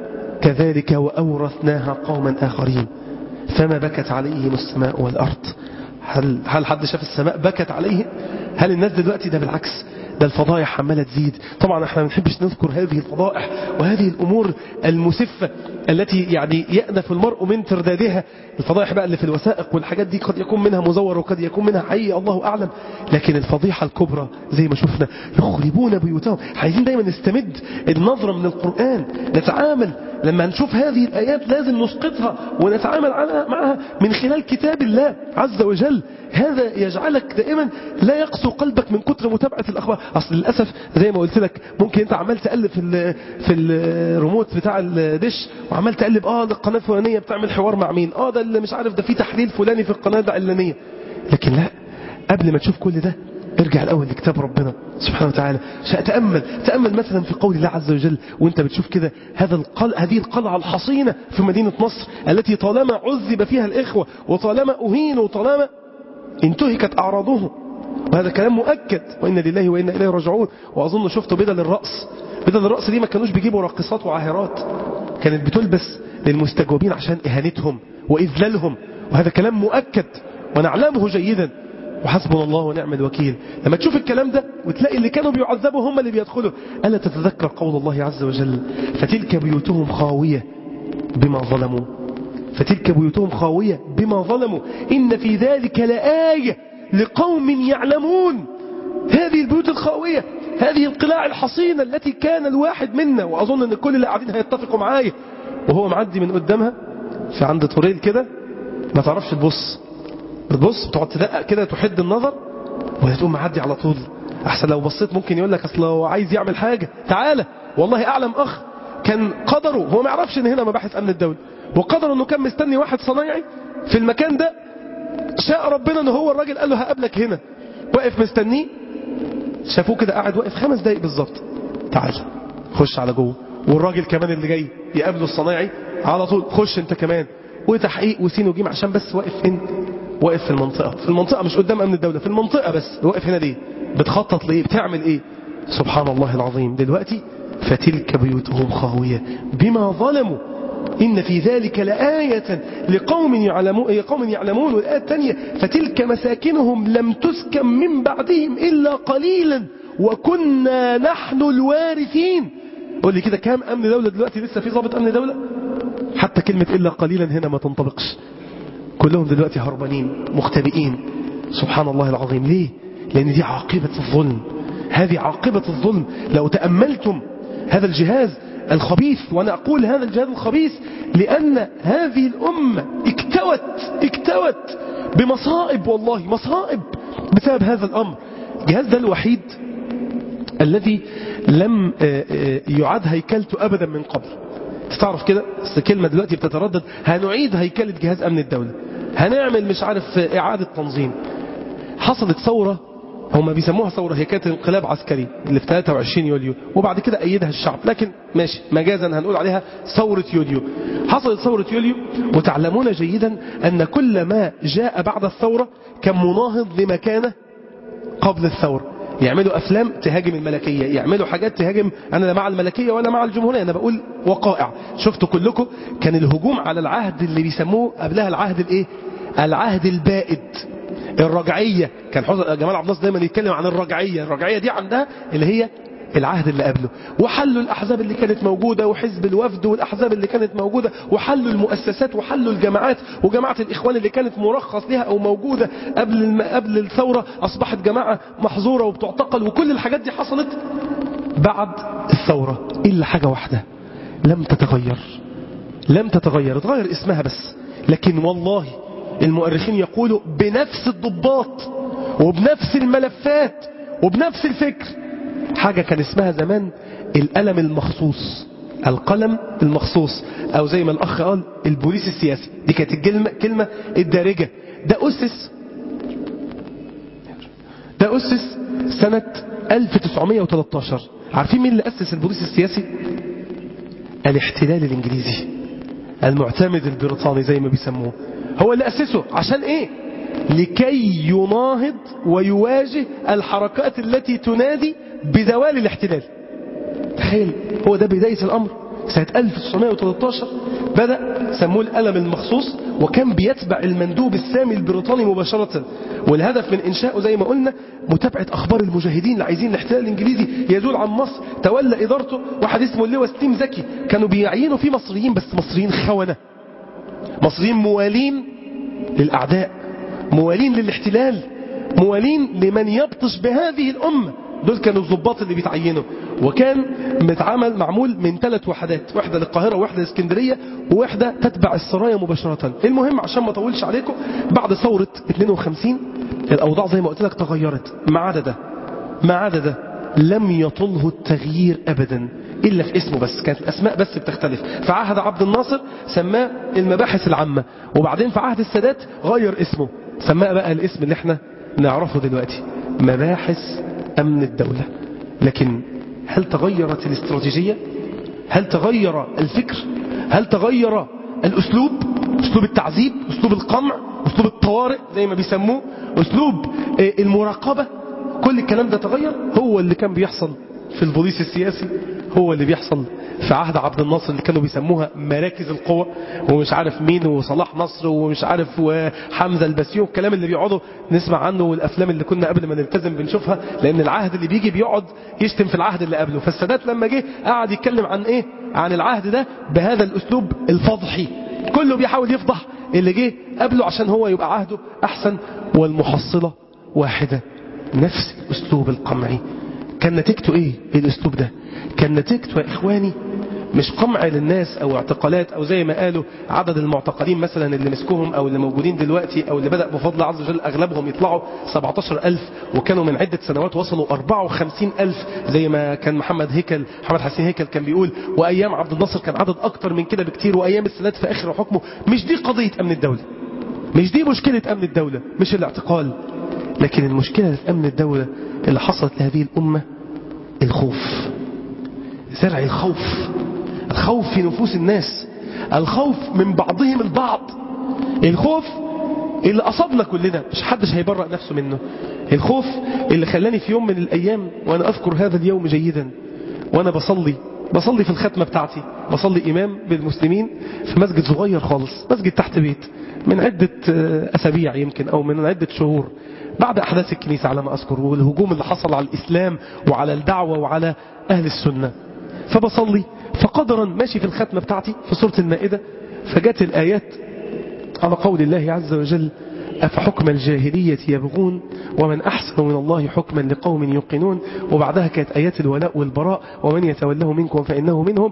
A: كذلك وأورثناها قوما آخرين فما بكت عليهم السماء والأرض هل, هل حد شاف السماء بكت عليه هل الناس دلوقتي ده بالعكس ده الفضائح عمالة تزيد طبعا احنا ما بنحبش نذكر هذه الفضائح وهذه الأمور المسفة التي يعني يأنف المرء من تردادها الفضائح بقى اللي في الوثائق والحاجات دي قد يكون منها مزور وقد يكون منها حقيقي الله أعلم لكن الفضيحة الكبرى زي ما شفنا يخربون بيوتهم عايزين دايما نستمد النظرة من القرآن نتعامل لما نشوف هذه الآيات لازم نسقطها ونتعامل معها من خلال كتاب الله عز وجل هذا يجعلك دائما لا يقسو قلبك من كتر متابعة الأخبار أصل للأسف زي ما قلت لك ممكن أنت عمال تقلب في ال في الريموت بتاع الدش وعمال تقلب اه ده القناة الفلانية بتعمل حوار مع مين اه ده اللي مش عارف ده في تحليل فلاني في القناة العلانية لكن لا قبل ما تشوف كل ده ارجع الأول لكتاب ربنا سبحانه وتعالى تأمل تأمل مثلا في قول الله عز وجل وانت بتشوف كده هذا القل... هذه القلعة الحصينة في مدينة نصر التي طالما عذب فيها الإخوة وطالما أهينوا وطالما انتهكت أعراضهم وهذا كلام مؤكد وإن لله وإنا إليه راجعون وأظن شفتوا بدل الرأس بدل الرأس دي ما كانوش بيجيبوا راقصات وعاهرات كانت بتلبس للمستجوبين عشان إهانتهم وإذلالهم وهذا كلام مؤكد ونعلمه جيدا وحسبنا الله ونعم الوكيل لما تشوف الكلام ده وتلاقي اللي كانوا بيعذبوا هم اللي بيدخلوا ألا تتذكر قول الله عز وجل فتلك بيوتهم خاوية بما ظلموا فتلك بيوتهم خاوية بما ظلموا إن في ذلك لآية لقوم يعلمون هذه البيوت الخاوية هذه القلاع الحصينة التي كان الواحد منا وأظن أن كل اللي قاعدين هيتفقوا معايا وهو معدي من قدامها في عند طريل كده ما تعرفش تبص بتبص بتقعد تدقق كده تحد النظر ولا تقوم معدي على طول احسن لو بصيت ممكن يقول لك اصل هو عايز يعمل حاجة تعالى والله اعلم اخ كان قدره هو ما يعرفش ان هنا مباحث امن الدولة وقدره انه كان مستني واحد صنايعي في المكان ده شاء ربنا ان هو الراجل قال له هقابلك هنا واقف مستنيه شافوه كده قاعد واقف خمس دقايق بالظبط تعال خش على جوه والراجل كمان اللي جاي يقابله الصنايعي على طول خش انت كمان وتحقيق وسين وجيم عشان بس واقف فين واقف في المنطقة في المنطقة مش قدام امن الدولة في المنطقة بس واقف هنا ليه بتخطط ليه بتعمل ايه سبحان الله العظيم دلوقتي فتلك بيوتهم خاوية بما ظلموا إن في ذلك لآية لقوم يعلمون, قوم يعلمون والآية الثانية فتلك مساكنهم لم تسكن من بعدهم إلا قليلا وكنا نحن الوارثين قول لي كده كام أمن دولة دلوقتي لسه في ضابط أمن دولة حتى كلمة إلا قليلا هنا ما تنطبقش كلهم دلوقتي هربانين مختبئين سبحان الله العظيم ليه لأن دي عاقبة الظلم هذه عاقبة الظلم لو تأملتم هذا الجهاز الخبيث وأنا أقول هذا الجهاز الخبيث لأن هذه الأمة اكتوت اكتوت بمصائب والله مصائب بسبب هذا الأمر الجهاز ده الوحيد الذي لم يعد هيكلته أبدا من قبل تعرف كده بس كلمة دلوقتي بتتردد هنعيد هيكلة جهاز أمن الدولة هنعمل مش عارف إعادة تنظيم حصلت ثورة هم بيسموها ثورة هي كانت انقلاب عسكري اللي في 23 يوليو وبعد كده أيدها الشعب لكن ماشي مجازا هنقول عليها ثورة يوليو حصلت ثورة يوليو وتعلمون جيدا أن كل ما جاء بعد الثورة كان مناهض لما كان قبل الثورة يعملوا أفلام تهاجم الملكية يعملوا حاجات تهاجم أنا لا مع الملكية ولا مع الجمهورية أنا بقول وقائع شفتوا كلكم كان الهجوم على العهد اللي بيسموه قبلها العهد الايه العهد البائد الرجعية كان جمال عبد الناصر دايما يتكلم عن الرجعية الرجعية دي عندها اللي هي العهد اللي قبله وحلوا الأحزاب اللي كانت موجودة وحزب الوفد والأحزاب اللي كانت موجودة وحلوا المؤسسات وحلوا الجماعات وجماعة الإخوان اللي كانت مرخص لها أو موجودة قبل الم... قبل الثورة أصبحت جماعة محظورة وبتعتقل وكل الحاجات دي حصلت بعد الثورة إلا حاجة واحدة لم تتغير لم تتغير اتغير اسمها بس لكن والله المؤرخين يقولوا بنفس الضباط وبنفس الملفات وبنفس الفكر حاجة كان اسمها زمان القلم المخصوص القلم المخصوص او زي ما الاخ قال البوليس السياسي دي كانت الكلمة كلمة الدارجة ده اسس ده اسس سنة 1913 عارفين مين اللي اسس البوليس السياسي الاحتلال الانجليزي المعتمد البريطاني زي ما بيسموه هو اللي أسسه عشان إيه لكي يناهض ويواجه الحركات التي تنادي بزوال الاحتلال تخيل هو ده بداية الأمر سنة 1913 بدأ سموه الألم المخصوص وكان بيتبع المندوب السامي البريطاني مباشرة والهدف من إنشائه زي ما قلنا متابعة أخبار المجاهدين اللي عايزين الاحتلال الإنجليزي يزول عن مصر تولى إدارته واحد اسمه اللواء ستيم زكي كانوا بيعينوا فيه مصريين بس مصريين خونة مصريين موالين للأعداء موالين للاحتلال موالين لمن يبطش بهذه الأمة دول كانوا الضباط اللي بيتعينوا وكان متعامل معمول من ثلاث وحدات واحدة للقاهرة وواحدة لاسكندرية وواحدة تتبع السرايا مباشرة المهم عشان ما اطولش عليكم بعد ثورة 52 الأوضاع زي ما قلت لك تغيرت ما عدا ده ما عدا ده لم يطله التغيير أبدا إلا في اسمه بس كانت الأسماء بس بتختلف في عهد عبد الناصر سماه المباحث العامة وبعدين في عهد السادات غير اسمه سماه بقى الاسم اللي احنا نعرفه دلوقتي مباحث أمن الدولة لكن هل تغيرت الاستراتيجية هل تغير الفكر هل تغير الأسلوب أسلوب التعذيب أسلوب القمع أسلوب الطوارئ زي ما بيسموه أسلوب المراقبة كل الكلام ده تغير هو اللي كان بيحصل في البوليس السياسي هو اللي بيحصل في عهد عبد الناصر اللي كانوا بيسموها مراكز القوة ومش عارف مين وصلاح نصر ومش عارف وحمزة البسيو الكلام اللي بيقعدوا نسمع عنه والأفلام اللي كنا قبل ما نلتزم بنشوفها لأن العهد اللي بيجي بيقعد يشتم في العهد اللي قبله فالسادات لما جه قعد يتكلم عن إيه عن العهد ده بهذا الأسلوب الفضحي كله بيحاول يفضح اللي جه قبله عشان هو يبقى عهده أحسن والمحصلة واحدة نفس الأسلوب القمعي كان نتيجته ايه الاسلوب ده كان نتيجته يا اخواني مش قمع للناس او اعتقالات او زي ما قالوا عدد المعتقلين مثلا اللي مسكوهم او اللي موجودين دلوقتي او اللي بدأ بفضل الله عز وجل اغلبهم يطلعوا 17000 وكانوا من عدة سنوات وصلوا 54000 زي ما كان محمد هيكل محمد حسين هيكل كان بيقول وايام عبد الناصر كان عدد اكتر من كده بكتير وايام السادات في اخر حكمه مش دي قضية امن الدولة مش دي مشكلة امن الدولة مش الاعتقال لكن المشكلة في امن الدولة اللي حصلت لهذه الامة الخوف زرع الخوف الخوف في نفوس الناس الخوف من بعضهم البعض الخوف اللي أصابنا كلنا مش حدش هيبرأ نفسه منه الخوف اللي خلاني في يوم من الأيام وأنا أذكر هذا اليوم جيدا وأنا بصلي بصلي في الختمة بتاعتي بصلي إمام بالمسلمين في مسجد صغير خالص مسجد تحت بيت من عدة أسابيع يمكن أو من عدة شهور بعد أحداث الكنيسة على ما أذكر والهجوم اللي حصل على الإسلام وعلى الدعوة وعلى أهل السنة فبصلي فقدرا ماشي في الختمة بتاعتي في سورة المائدة فجت الآيات على قول الله عز وجل أفحكم الجاهلية يبغون ومن أحسن من الله حكما لقوم يوقنون وبعدها كانت آيات الولاء والبراء ومن يتوله منكم فإنه منهم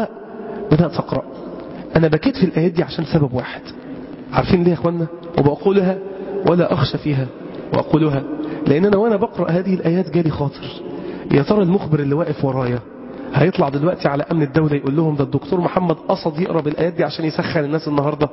A: وبدأت أقرأ أنا بكيت في الآيات دي عشان سبب واحد عارفين ليه يا أخوانا وبقولها ولا أخشى فيها وأقولها لأن أنا وأنا بقرأ هذه الآيات جالي خاطر يا ترى المخبر اللي واقف ورايا هيطلع دلوقتي على أمن الدولة يقول لهم ده الدكتور محمد قصد يقرأ بالآيات دي عشان يسخن الناس النهاردة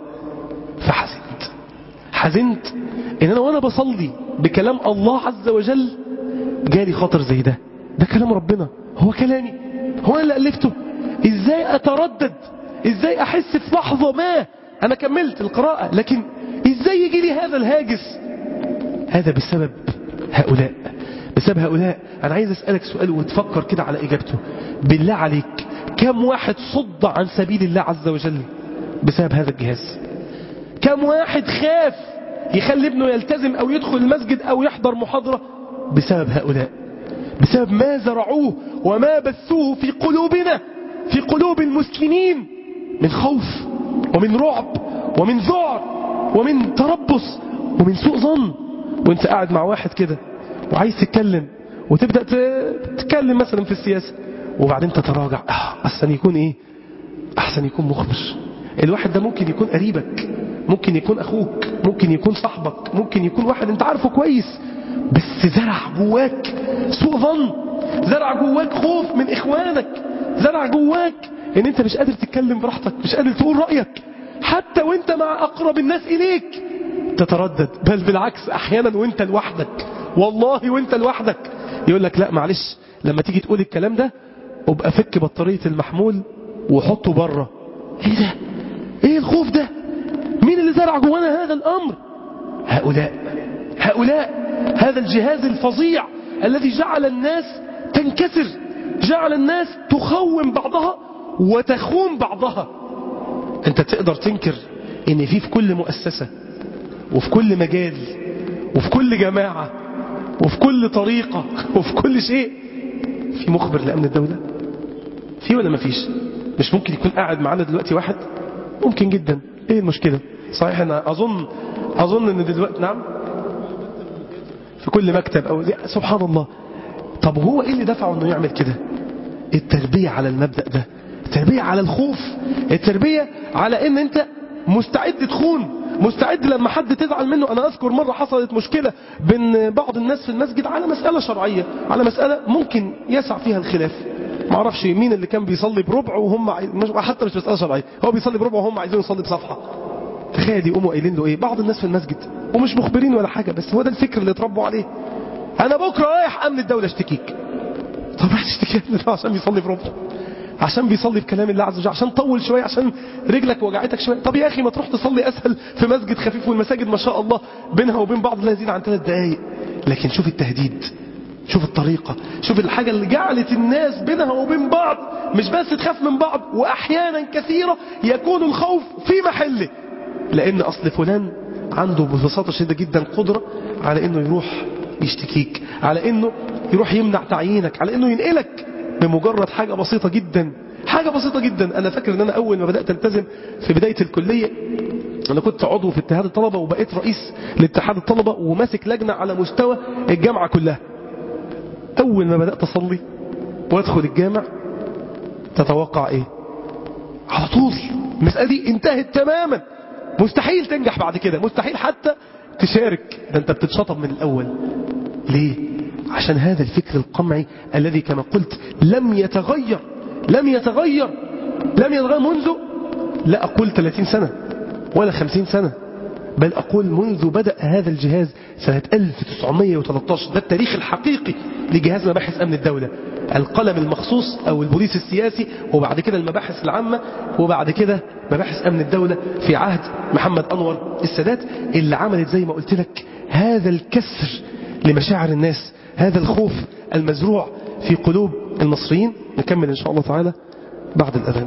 A: فحزنت حزنت إن أنا وأنا بصلي بكلام الله عز وجل جالي خاطر زي ده ده كلام ربنا هو كلامي هو أنا اللي ألفته إزاي أتردد إزاي أحس في لحظة ما أنا كملت القراءة لكن إزاي يجي لي هذا الهاجس هذا بسبب هؤلاء بسبب هؤلاء أنا عايز أسألك سؤال وتفكر كده على إجابته بالله عليك كم واحد صد عن سبيل الله عز وجل بسبب هذا الجهاز كم واحد خاف يخلي ابنه يلتزم أو يدخل المسجد أو يحضر محاضرة بسبب هؤلاء بسبب ما زرعوه وما بثوه في قلوبنا في قلوب المسلمين من خوف ومن رعب ومن ذعر ومن تربص ومن سوء ظن وانت قاعد مع واحد كده وعايز تتكلم وتبدأ تتكلم مثلا في السياسة وبعدين تتراجع أحسن يكون إيه أحسن يكون مخبر الواحد ده ممكن يكون قريبك ممكن يكون أخوك ممكن يكون صاحبك ممكن يكون واحد انت عارفه كويس بس زرع جواك سوء ظن زرع جواك خوف من إخوانك زرع جواك ان انت مش قادر تتكلم براحتك مش قادر تقول رأيك حتى وانت مع أقرب الناس إليك تتردد بل بالعكس أحيانا وانت لوحدك والله وانت لوحدك يقول لك لا معلش لما تيجي تقول الكلام ده ابقى فك بطارية المحمول وحطه بره ايه ده ايه الخوف ده مين اللي زرع جوانا هذا الامر هؤلاء هؤلاء هذا الجهاز الفظيع الذي جعل الناس تنكسر جعل الناس تخون بعضها وتخون بعضها انت تقدر تنكر ان في في كل مؤسسة وفي كل مجال وفي كل جماعة وفي كل طريقة وفي كل شيء في مخبر لأمن الدولة في ولا ما فيش مش ممكن يكون قاعد معانا دلوقتي واحد ممكن جدا ايه المشكلة صحيح انا اظن اظن ان دلوقتي نعم في كل مكتب او سبحان الله طب هو ايه اللي دفعه انه يعمل كده التربية على المبدأ ده التربية على الخوف التربية على ان انت مستعد تخون مستعد لما حد تزعل منه أنا أذكر مرة حصلت مشكلة بين بعض الناس في المسجد على مسألة شرعية على مسألة ممكن يسع فيها الخلاف ما اعرفش مين اللي كان بيصلي بربع وهم عايز... مش حتى مش مسألة شرعية هو بيصلي بربع وهم عايزين يصلي بصفحة تخيل يقوموا قايلين له ايه بعض الناس في المسجد ومش مخبرين ولا حاجة بس هو ده الفكر اللي اتربوا عليه انا بكرة رايح امن الدولة اشتكيك طب رايح تشتكي عشان بيصلي بربع عشان بيصلي بكلام الله عز وجل عشان طول شوية عشان رجلك وجعتك شوية طب يا أخي ما تروح تصلي أسهل في مسجد خفيف والمساجد ما شاء الله بينها وبين بعض لا يزيد عن ثلاث دقايق لكن شوف التهديد شوف الطريقة شوف الحاجة اللي جعلت الناس بينها وبين بعض مش بس تخاف من بعض وأحيانا كثيرة يكون الخوف في محله لأن أصل فلان عنده ببساطة شديدة جدا قدرة على أنه يروح يشتكيك على أنه يروح يمنع تعيينك على أنه ينقلك بمجرد حاجة بسيطة جدا حاجة بسيطة جدا أنا فاكر أن أنا أول ما بدأت التزم في بداية الكلية أنا كنت عضو في اتحاد الطلبة وبقيت رئيس لاتحاد الطلبة وماسك لجنة على مستوى الجامعة كلها أول ما بدأت أصلي وأدخل الجامع تتوقع إيه على طول المسألة دي انتهت تماما مستحيل تنجح بعد كده مستحيل حتى تشارك ده انت بتتشطب من الأول ليه عشان هذا الفكر القمعي الذي كما قلت لم يتغير لم يتغير لم يتغير منذ لا أقول 30 سنة ولا 50 سنة بل أقول منذ بدأ هذا الجهاز سنة 1913 ده التاريخ الحقيقي لجهاز مباحث أمن الدولة القلم المخصوص أو البوليس السياسي وبعد كده المباحث العامة وبعد كده مباحث أمن الدولة في عهد محمد أنور السادات اللي عملت زي ما قلت لك هذا الكسر لمشاعر الناس هذا الخوف المزروع في قلوب المصريين نكمل إن شاء الله تعالى بعد الأذان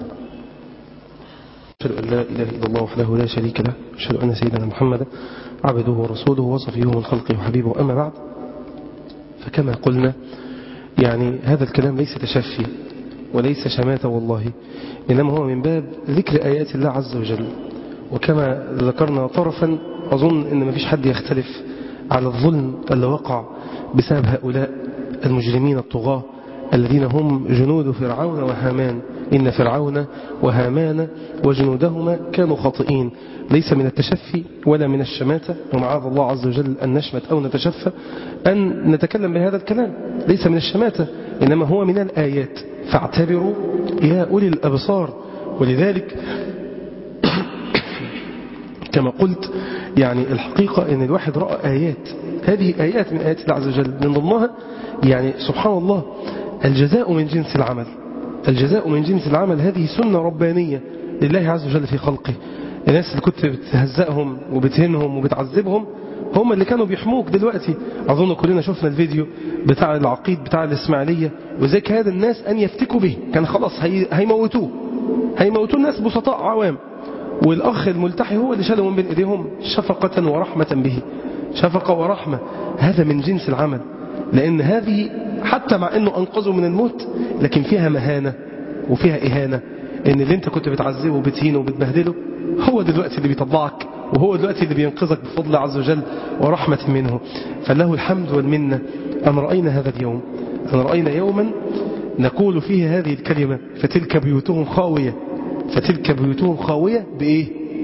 A: أشهد أن لا إله إلا الله وحده لا شريك له أشهد أن سيدنا محمد عبده ورسوله وصفيه من خلقه وحبيبه أما بعد فكما قلنا يعني هذا الكلام ليس تشفي وليس شماتة والله إنما هو من باب ذكر آيات الله عز وجل وكما ذكرنا طرفا أظن أن ما فيش حد يختلف على الظلم اللي وقع بسبب هؤلاء المجرمين الطغاة الذين هم جنود فرعون وهامان إن فرعون وهامان وجنودهما كانوا خاطئين ليس من التشفي ولا من الشماتة ومعاذ الله عز وجل أن نشمت أو نتشفى أن نتكلم بهذا الكلام ليس من الشماتة إنما هو من الآيات فاعتبروا يا أولي الأبصار ولذلك كما قلت يعني الحقيقة أن الواحد رأى آيات هذه آيات من آيات الله عز وجل من ضمنها يعني سبحان الله الجزاء من جنس العمل الجزاء من جنس العمل هذه سنة ربانية لله عز وجل في خلقه الناس اللي كنت بتهزأهم وبتهنهم وبتعذبهم هم اللي كانوا بيحموك دلوقتي أظن كلنا شفنا الفيديو بتاع العقيد بتاع الإسماعيلية وذلك هذا الناس أن يفتكوا به كان خلاص هي هيموتوه هيموتوه الناس بسطاء عوام والأخ الملتحي هو اللي شاله من بين إيديهم شفقة ورحمة به شفقة ورحمة هذا من جنس العمل لأن هذه حتى مع أنه أنقذه من الموت لكن فيها مهانة وفيها إهانة إن اللي أنت كنت بتعذبه وبتهينه وبتبهدله هو دلوقتي اللي بيطلعك وهو دلوقتي اللي بينقذك بفضل عز وجل ورحمة منه فله الحمد والمنة أن رأينا هذا اليوم أن رأينا يوما نقول فيه هذه الكلمة فتلك بيوتهم خاوية فتلك بيوتهم خاوية بإيه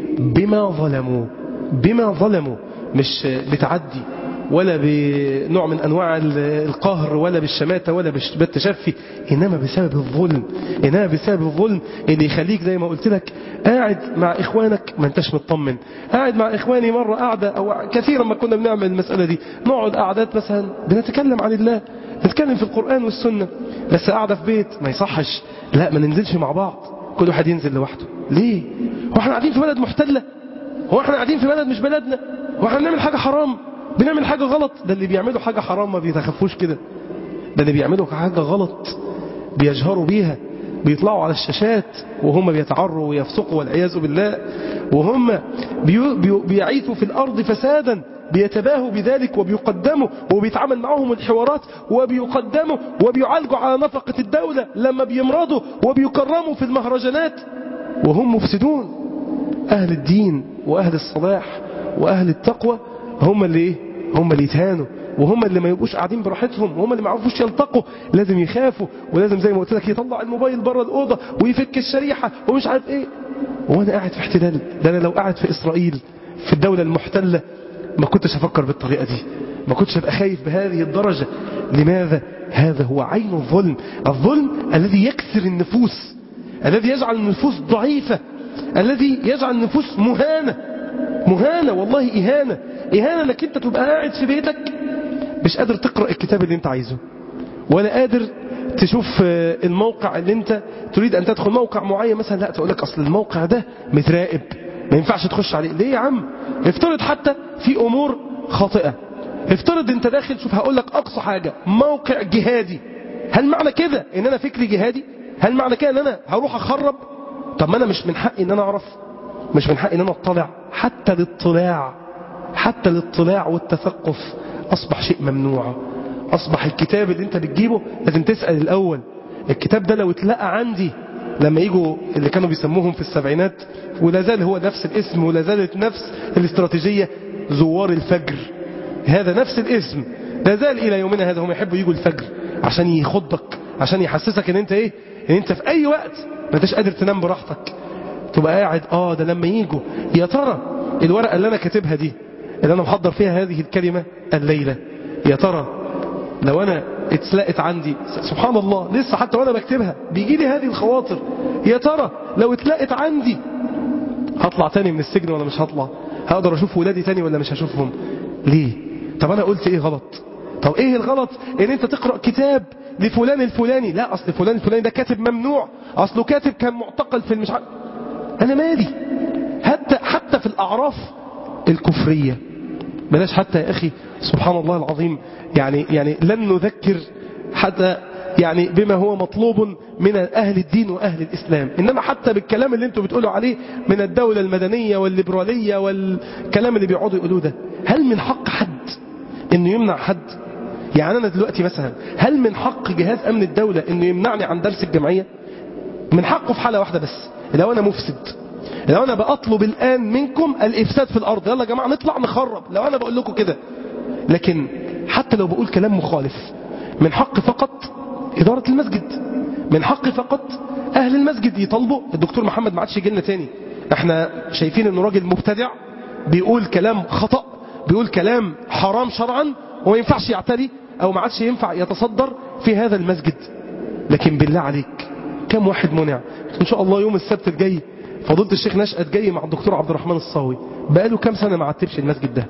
A: بما ظلموا بما ظلموا مش بتعدي ولا بنوع من أنواع القهر ولا بالشماتة ولا بالتشفي إنما بسبب الظلم إنما بسبب الظلم اللي يخليك زي ما قلت لك قاعد مع إخوانك ما انتش مطمن قاعد مع إخواني مرة قاعدة أو كثيرا ما كنا بنعمل المسألة دي نقعد قعدات مثلا بنتكلم عن الله نتكلم في القرآن والسنة بس قاعدة في بيت ما يصحش لا ما ننزلش مع بعض كل واحد ينزل لوحده ليه هو احنا قاعدين في بلد محتلة هو احنا قاعدين في بلد مش بلدنا هو احنا بنعمل حاجة حرام بنعمل حاجة غلط ده اللي بيعملوا حاجة حرام ما بيتخفوش كده ده اللي بيعملوا حاجة غلط بيجهروا بيها بيطلعوا على الشاشات وهم بيتعروا ويفسقوا والعياذ بالله وهم بيو بيو بيعيثوا في الأرض فسادا بيتباهوا بذلك وبيقدموا وبيتعامل معهم الحوارات وبيقدموا وبيعالجوا على نفقة الدولة لما بيمرضوا وبيكرموا في المهرجانات وهم مفسدون أهل الدين وأهل الصلاح وأهل التقوى هم اللي إيه؟ هم اللي يتهانوا وهم اللي ما يبقوش قاعدين براحتهم وهم اللي ما يعرفوش ينطقوا لازم يخافوا ولازم زي ما قلت لك يطلع الموبايل بره الأوضة ويفك الشريحة ومش عارف إيه وانا قاعد في احتلال ده أنا لو قاعد في إسرائيل في الدولة المحتلة ما كنتش أفكر بالطريقة دي ما كنتش أبقى خايف بهذه الدرجة لماذا هذا هو عين الظلم الظلم الذي يكسر النفوس الذي يجعل النفوس ضعيفة الذي يجعل النفوس مهانة مهانة والله إهانة إهانة انك انت تبقى قاعد في بيتك مش قادر تقرأ الكتاب اللي انت عايزه ولا قادر تشوف الموقع اللي انت تريد ان تدخل موقع معين مثلا لا تقول لك اصل الموقع ده متراقب ما ينفعش تخش عليه ليه يا عم افترض حتى في امور خاطئة افترض انت داخل شوف هقول لك اقصى حاجة موقع جهادي هل معنى كده ان انا فكري جهادي هل معنى كده ان انا هروح اخرب طب ما انا مش من حقي ان انا اعرف مش من حقي ان انا اطلع حتى الاطلاع حتى الاطلاع والتثقف اصبح شيء ممنوع اصبح الكتاب اللي انت بتجيبه لازم تسأل الاول الكتاب ده لو اتلقى عندي لما يجوا اللي كانوا بيسموهم في السبعينات ولا زال هو نفس الاسم ولا زالت نفس الاستراتيجية زوار الفجر هذا نفس الاسم لا زال الى يومنا هذا هم يحبوا يجوا الفجر عشان يخضك عشان يحسسك ان انت ايه ان انت في اي وقت ما انتش قادر تنام براحتك تبقى قاعد اه ده لما يجوا يا ترى الورقه اللي انا كاتبها دي اللي انا محضر فيها هذه الكلمه الليله يا ترى لو انا اتسلقت عندي سبحان الله لسه حتى وانا بكتبها بيجي لي هذه الخواطر يا ترى لو اتلقت عندي هطلع تاني من السجن ولا مش هطلع هقدر اشوف ولادي تاني ولا مش هشوفهم ليه طب انا قلت ايه غلط طب ايه الغلط ان انت تقرأ كتاب لفلان الفلاني لا اصل فلان الفلاني ده كاتب ممنوع اصله كاتب كان معتقل في المش انا مالي حتى حتى في الاعراف الكفريه بلاش حتى يا اخي سبحان الله العظيم يعني يعني لن نذكر حتى يعني بما هو مطلوب من أهل الدين وأهل الإسلام إنما حتى بالكلام اللي انتوا بتقولوا عليه من الدولة المدنية والليبرالية والكلام اللي بيقعدوا يقولوه ده هل من حق حد انه يمنع حد يعني أنا دلوقتي مثلا هل من حق جهاز أمن الدولة انه يمنعني عن درس الجمعية من حقه في حالة واحدة بس لو أنا مفسد لو أنا بأطلب الآن منكم الإفساد في الأرض يلا يا جماعة نطلع نخرب لو أنا بقول لكم كده لكن حتى لو بقول كلام مخالف من حق فقط إدارة المسجد من حق فقط أهل المسجد يطلبوا الدكتور محمد ما عادش يجي لنا تاني احنا شايفين انه راجل مبتدع بيقول كلام خطأ بيقول كلام حرام شرعا وما ينفعش يعتري او ما عادش ينفع يتصدر في هذا المسجد لكن بالله عليك كم واحد منع ان شاء الله يوم السبت الجاي فضيله الشيخ نشأت جاي مع الدكتور عبد الرحمن الصاوي بقاله كم سنة ما عتبش المسجد ده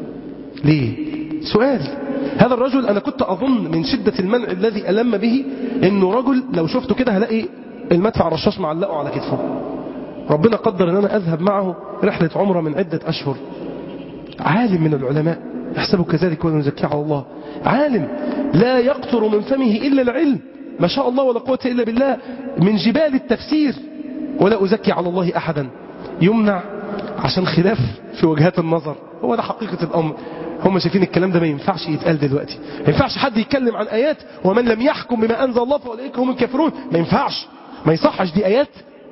A: ليه سؤال هذا الرجل أنا كنت أظن من شدة المنع الذي ألم به أنه رجل لو شفته كده هلاقي المدفع الرشاش معلقه على كتفه ربنا قدر أن أنا أذهب معه رحلة عمرة من عدة أشهر عالم من العلماء يحسبه كذلك ولا نزكيه على الله عالم لا يقطر من فمه إلا العلم ما شاء الله ولا قوة إلا بالله من جبال التفسير ولا أزكي على الله أحدا يمنع عشان خلاف في وجهات النظر هو ده حقيقة الأمر هم شايفين الكلام ده ما ينفعش يتقال دلوقتي ما ينفعش حد يتكلم عن آيات ومن لم يحكم بما أنزل الله فأولئك هم الكافرون ما ينفعش ما يصحش دي آيات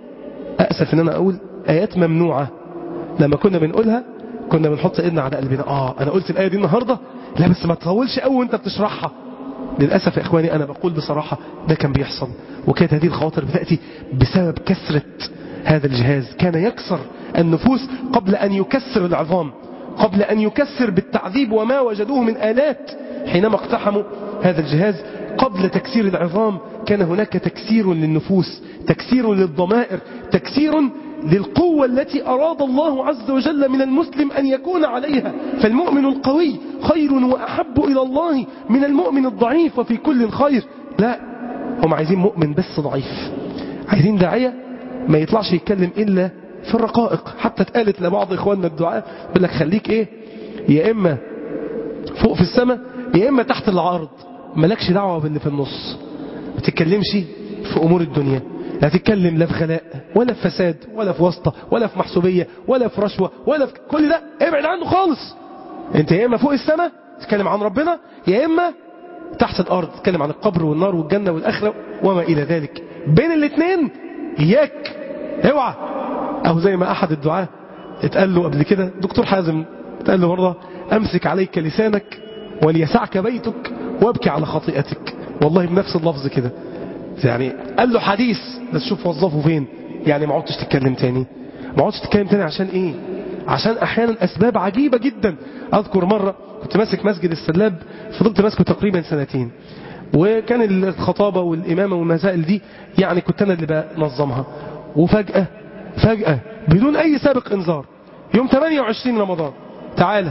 A: أسف إن أنا أقول آيات ممنوعة لما كنا بنقولها كنا بنحط ايدنا على قلبنا آه أنا قلت الآية دي النهاردة لا بس ما تطولش قوي وانت بتشرحها للأسف يا إخواني أنا بقول بصراحة ده كان بيحصل وكانت هذه الخواطر بتأتي بسبب كسرة هذا الجهاز كان يكسر النفوس قبل أن يكسر العظام قبل أن يكسر بالتعذيب وما وجدوه من آلات حينما اقتحموا هذا الجهاز قبل تكسير العظام كان هناك تكسير للنفوس تكسير للضمائر تكسير للقوة التي أراد الله عز وجل من المسلم أن يكون عليها فالمؤمن القوي خير وأحب إلى الله من المؤمن الضعيف وفي كل خير لا هم عايزين مؤمن بس ضعيف عايزين داعية ما يطلعش يتكلم إلا في الرقائق حتى اتقالت لبعض إخواننا الدعاء يقول لك خليك إيه يا إما فوق في السماء يا إما تحت العرض مالكش دعوة باللي في النص ما تتكلمش في أمور الدنيا لا تتكلم لا في غلاء ولا في فساد ولا في واسطة ولا في محسوبية ولا في رشوة ولا في كل ده ابعد عنه خالص انت يا إما فوق السماء تتكلم عن ربنا يا إما تحت الأرض تتكلم عن القبر والنار والجنة والآخرة وما إلى ذلك بين الاثنين إياك اوعى أو زي ما أحد الدعاة اتقال له قبل كده دكتور حازم اتقال له مرة أمسك عليك لسانك وليسعك بيتك وابكي على خطيئتك والله بنفس اللفظ كده يعني قال له حديث بس شوف وظفه فين يعني ما عدتش تتكلم تاني ما عدتش تتكلم تاني عشان ايه عشان احيانا اسباب عجيبة جدا اذكر مرة كنت ماسك مسجد السلاب فضلت ماسكه تقريبا سنتين وكان الخطابة والإمامة والمسائل دي يعني كنت أنا اللي بنظمها وفجأة فجأة بدون أي سابق إنذار يوم 28 رمضان تعالى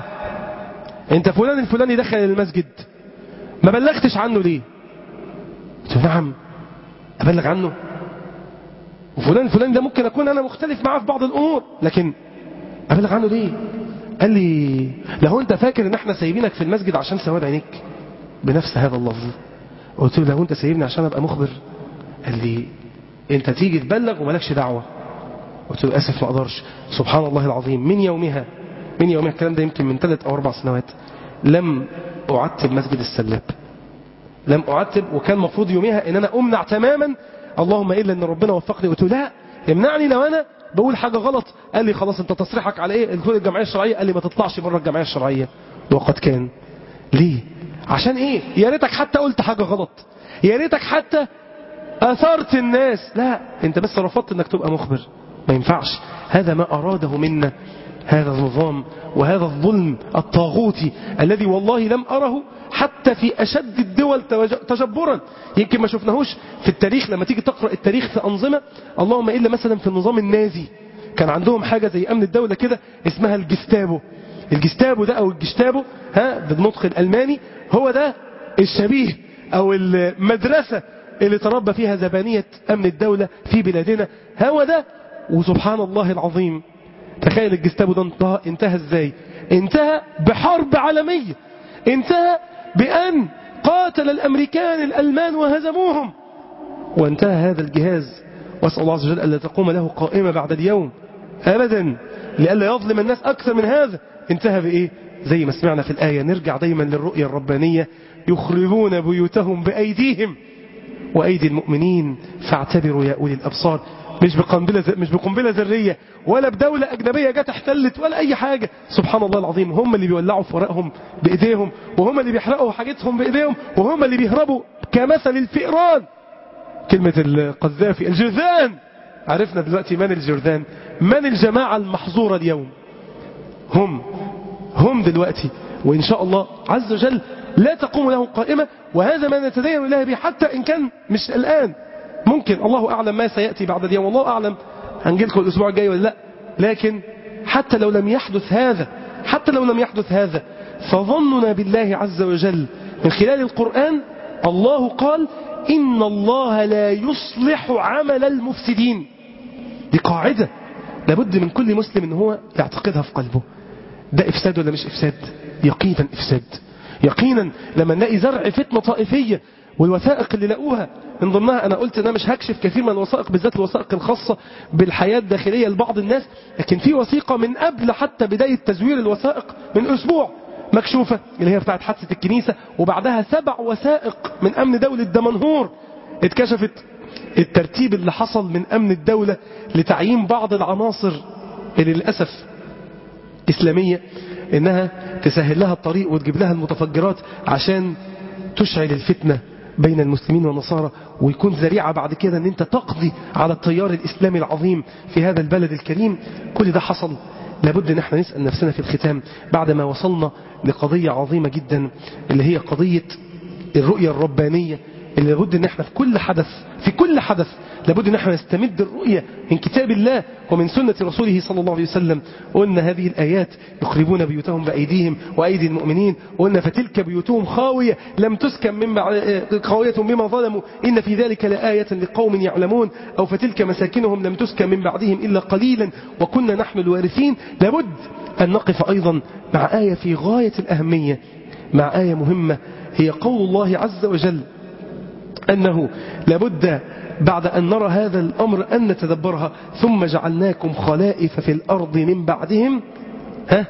A: انت فلان الفلاني دخل المسجد ما بلغتش عنه ليه قلت نعم أبلغ عنه وفلان الفلاني ده ممكن أكون أنا مختلف معاه في بعض الأمور لكن أبلغ عنه ليه قال لي لو أنت فاكر ان احنا سايبينك في المسجد عشان سواد عينيك بنفس هذا اللفظ قلت له لو انت سايبني عشان ابقى مخبر قال لي انت تيجي تبلغ ومالكش دعوة قلت له اسف ما اقدرش سبحان الله العظيم من يومها من يومها الكلام ده يمكن من ثلاث او اربع سنوات لم اعتب مسجد السلاب لم اعتب وكان مفروض يومها ان انا امنع تماما اللهم الا ان ربنا وفقني قلت له لا يمنعني لو انا بقول حاجة غلط قال لي خلاص انت تصريحك على ايه الجمعية الشرعية قال لي ما تطلعش بره الجمعية الشرعية وقد كان ليه عشان ايه يا ريتك حتى قلت حاجة غلط يا ريتك حتى اثرت الناس لا انت بس رفضت انك تبقى مخبر ما ينفعش هذا ما اراده منا هذا النظام وهذا الظلم الطاغوتي الذي والله لم أره حتى في أشد الدول تجبرا يمكن ما شفناهوش في التاريخ لما تيجي تقرأ التاريخ في أنظمة اللهم إلا مثلا في النظام النازي كان عندهم حاجة زي أمن الدولة كده اسمها الجستابو الجستابو ده أو الجستابو ها بالنطق الألماني هو ده الشبيه أو المدرسة اللي تربى فيها زبانية أمن الدولة في بلادنا هو ده وسبحان الله العظيم تخيل الجستابو ده انتهى, انتهى ازاي انتهى بحرب عالمية انتهى بأن قاتل الأمريكان الألمان وهزموهم وانتهى هذا الجهاز واسأل الله عز وجل ألا تقوم له قائمة بعد اليوم أبدا لألا يظلم الناس أكثر من هذا انتهى بإيه زي ما سمعنا في الآية نرجع دايما للرؤية الربانية يخربون بيوتهم بأيديهم وأيدي المؤمنين فاعتبروا يا أولي الأبصار مش بقنبلة مش بقنبلة ذرية ولا بدولة أجنبية جت احتلت ولا أي حاجة سبحان الله العظيم هم اللي بيولعوا في ورقهم بإيديهم وهم اللي بيحرقوا حاجتهم بإيديهم وهم اللي بيهربوا كمثل الفئران كلمة القذافي الجرذان عرفنا دلوقتي من الجرذان من الجماعة المحظورة اليوم هم هم دلوقتي وإن شاء الله عز وجل لا تقوم له قائمة وهذا ما نتدين الله به حتى إن كان مش الآن ممكن الله أعلم ما سيأتي بعد اليوم والله أعلم هنجيلكم الأسبوع الجاي ولا لا لكن حتى لو لم يحدث هذا حتى لو لم يحدث هذا فظننا بالله عز وجل من خلال القرآن الله قال إن الله لا يصلح عمل المفسدين دي قاعدة لابد من كل مسلم ان هو يعتقدها في قلبه ده إفساد ولا مش إفساد يقينا إفساد يقينا لما نلاقي زرع فتنة طائفية والوثائق اللي لقوها من ضمنها أنا قلت أنا مش هكشف كثير من الوثائق بالذات الوثائق الخاصة بالحياة الداخلية لبعض الناس لكن في وثيقة من قبل حتى بداية تزوير الوثائق من أسبوع مكشوفة اللي هي بتاعت حادثة الكنيسة وبعدها سبع وثائق من أمن دولة دمنهور اتكشفت الترتيب اللي حصل من أمن الدولة لتعيين بعض العناصر اللي للأسف إسلامية إنها تسهل لها الطريق وتجيب لها المتفجرات عشان تشعل الفتنة بين المسلمين والنصارى ويكون ذريعة بعد كده ان انت تقضي على التيار الإسلامي العظيم في هذا البلد الكريم كل ده حصل لابد ان احنا نسأل نفسنا في الختام بعد ما وصلنا لقضية عظيمة جدا اللي هي قضية الرؤية الربانية اللي لابد ان احنا في كل حدث في كل حدث لابد ان احنا نستمد الرؤية من كتاب الله ومن سنة رسوله صلى الله عليه وسلم قلنا هذه الآيات يخربون بيوتهم بأيديهم وأيدي المؤمنين قلنا فتلك بيوتهم خاوية لم تسكن من خاوية بما ظلموا إن في ذلك لآية لقوم يعلمون أو فتلك مساكنهم لم تسكن من بعدهم إلا قليلا وكنا نحن الوارثين لابد أن نقف أيضا مع آية في غاية الأهمية مع آية مهمة هي قول الله عز وجل أنه لابد بعد أن نرى هذا الأمر أن نتدبرها ثم جعلناكم خلائف في الأرض من بعدهم ها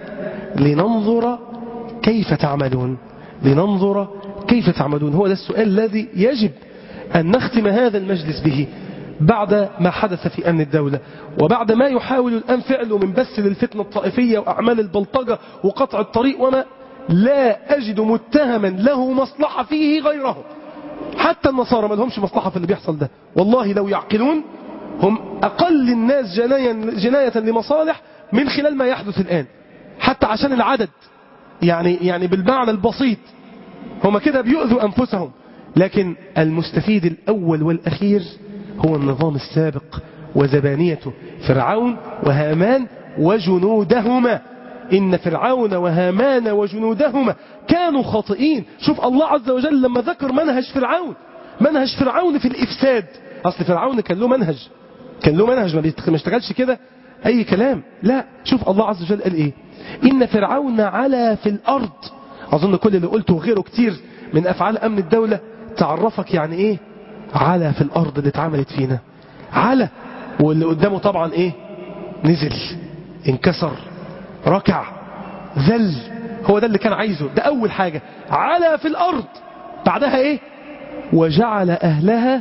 A: لننظر كيف تعملون لننظر كيف تعملون هو ده السؤال الذي يجب أن نختم هذا المجلس به بعد ما حدث في أمن الدولة وبعد ما يحاول الآن فعله من بث للفتنة الطائفية وأعمال البلطجة وقطع الطريق وما لا أجد متهما له مصلحة فيه غيره حتى النصارى ما لهمش مصلحة في اللي بيحصل ده والله لو يعقلون هم أقل الناس جناية, جناية لمصالح من خلال ما يحدث الآن حتى عشان العدد يعني, يعني بالمعنى البسيط هم كده بيؤذوا أنفسهم لكن المستفيد الأول والأخير هو النظام السابق وزبانيته فرعون وهامان وجنودهما إن فرعون وهامان وجنودهما كانوا خاطئين شوف الله عز وجل لما ذكر منهج فرعون منهج فرعون في الإفساد أصل فرعون كان له منهج كان له منهج ما اشتغلش كده أي كلام لا شوف الله عز وجل قال إيه إن فرعون علا في الأرض أظن كل اللي قلته وغيره كتير من أفعال أمن الدولة تعرفك يعني إيه علا في الأرض اللي اتعملت فينا علا واللي قدامه طبعا إيه نزل انكسر ركع ذل هو ده اللي كان عايزه ده أول حاجة على في الأرض بعدها إيه وجعل أهلها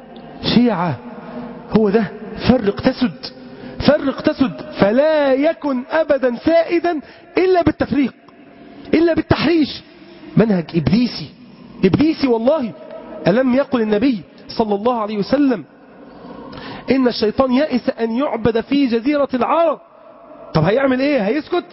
A: شيعة هو ده فرق تسد فرق تسد فلا يكن أبدا سائدا إلا بالتفريق إلا بالتحريش منهج إبليسي إبليسي والله ألم يقل النبي صلى الله عليه وسلم إن الشيطان يئس أن يعبد في جزيرة العرب طب هيعمل إيه هيسكت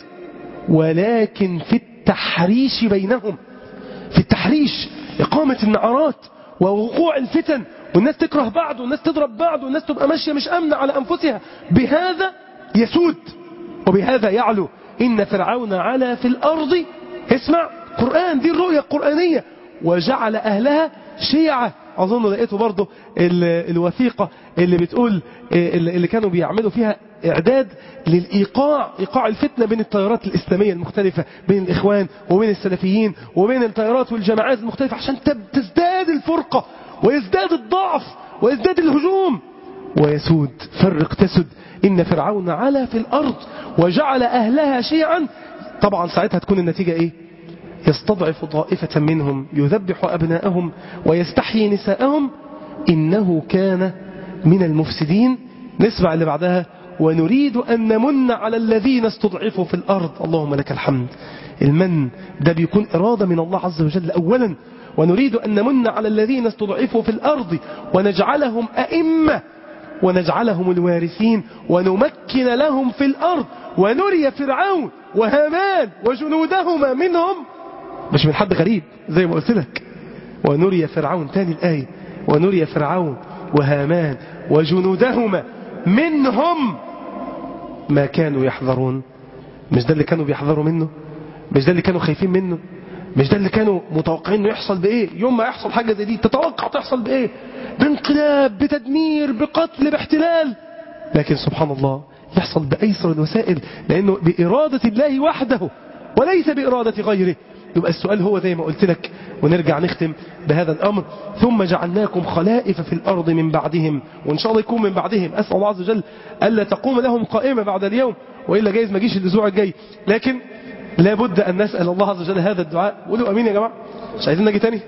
A: ولكن في التحريش بينهم في التحريش إقامة النعرات ووقوع الفتن والناس تكره بعض والناس تضرب بعض والناس تبقى ماشية مش أمنة على أنفسها بهذا يسود وبهذا يعلو إن فرعون علا في الأرض اسمع قرآن دي الرؤية القرآنية وجعل أهلها شيعة أظن لقيته برضه الوثيقة اللي بتقول اللي كانوا بيعملوا فيها إعداد للإيقاع إيقاع الفتنة بين التيارات الإسلامية المختلفة بين الإخوان وبين السلفيين وبين التيارات والجماعات المختلفة عشان تزداد الفرقة ويزداد الضعف ويزداد الهجوم ويسود فرق تسد إن فرعون علا في الأرض وجعل أهلها شيعا طبعا ساعتها تكون النتيجة إيه يستضعف طائفة منهم يذبح أبناءهم ويستحيي نساءهم إنه كان من المفسدين نسمع اللي بعدها ونريد أن نمن على الذين استضعفوا في الأرض اللهم لك الحمد المن ده بيكون إرادة من الله عز وجل أولا ونريد أن نمن على الذين استضعفوا في الأرض ونجعلهم أئمة ونجعلهم الوارثين ونمكن لهم في الأرض ونري فرعون وهامان وجنودهما منهم مش من حد غريب زي ما قلت لك ونري فرعون تاني الآية ونري فرعون وهامان وجنودهما منهم ما كانوا يحذرون مش ده اللي كانوا بيحذروا منه مش ده اللي كانوا خايفين منه مش ده اللي كانوا متوقعين انه يحصل بايه يوم ما يحصل حاجة زي دي تتوقع تحصل بايه بانقلاب بتدمير بقتل باحتلال لكن سبحان الله يحصل بأيسر الوسائل لأنه بإرادة الله وحده وليس بإرادة غيره يبقى السؤال هو زي ما قلت لك ونرجع نختم بهذا الأمر ثم جعلناكم خلائف في الأرض من بعدهم وإن شاء الله يكون من بعدهم أسأل الله عز وجل ألا تقوم لهم قائمة بعد اليوم وإلا جايز ما جيش الأسبوع الجاي لكن لابد أن نسأل الله عز وجل هذا الدعاء قولوا أمين يا جماعة مش عايزين نجي تاني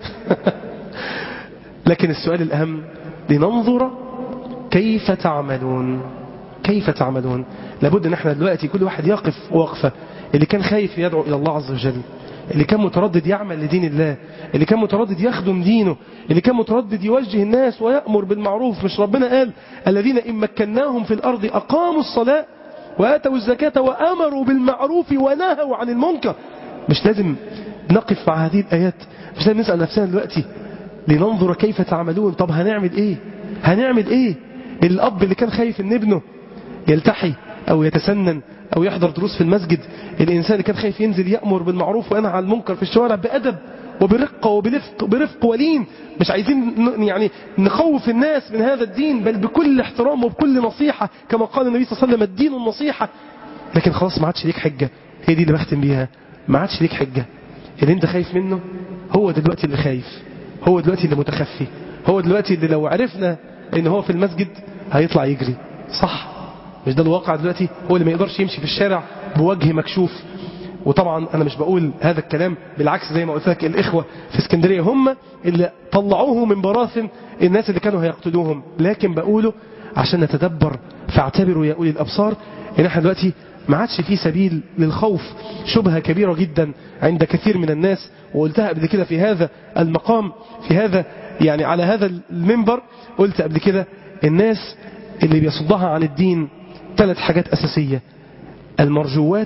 A: لكن السؤال الأهم لننظر كيف تعملون كيف تعملون لابد ان احنا دلوقتي كل واحد يقف وقفة اللي كان خايف يدعو إلى الله عز وجل اللي كان متردد يعمل لدين الله اللي كان متردد يخدم دينه اللي كان متردد يوجه الناس ويأمر بالمعروف مش ربنا قال الذين إن مكناهم في الأرض أقاموا الصلاة وآتوا الزكاة وأمروا بالمعروف ونهوا عن المنكر مش لازم نقف مع هذه الآيات مش لازم نسأل نفسنا دلوقتي لننظر كيف تعملون طب هنعمل ايه هنعمل ايه الأب اللي كان خايف ان ابنه يلتحي أو يتسنن أو يحضر دروس في المسجد الإنسان اللي كان خايف ينزل يأمر بالمعروف وينهى عن المنكر في الشوارع بأدب وبرقة وبرفق برفق ولين مش عايزين يعني نخوف الناس من هذا الدين بل بكل احترام وبكل نصيحة كما قال النبي صلى الله عليه وسلم الدين النصيحة لكن خلاص ما عادش ليك حجة هي دي اللي بختم بيها ما عادش ليك حجة اللي انت خايف منه هو دلوقتي اللي خايف هو دلوقتي اللي متخفي هو دلوقتي اللي لو عرفنا ان هو في المسجد هيطلع يجري صح مش ده الواقع دلوقتي هو اللي ما يقدرش يمشي في الشارع بوجه مكشوف وطبعا انا مش بقول هذا الكلام بالعكس زي ما قلت لك الاخوه في اسكندريه هم اللي طلعوه من براثن الناس اللي كانوا هيقتلوهم لكن بقوله عشان نتدبر فاعتبروا يا اولي الابصار ان احنا دلوقتي ما عادش في سبيل للخوف شبهه كبيره جدا عند كثير من الناس وقلتها قبل كده في هذا المقام في هذا يعني على هذا المنبر قلت قبل كده الناس اللي بيصدها عن الدين ثلاث حاجات أساسية المرجوات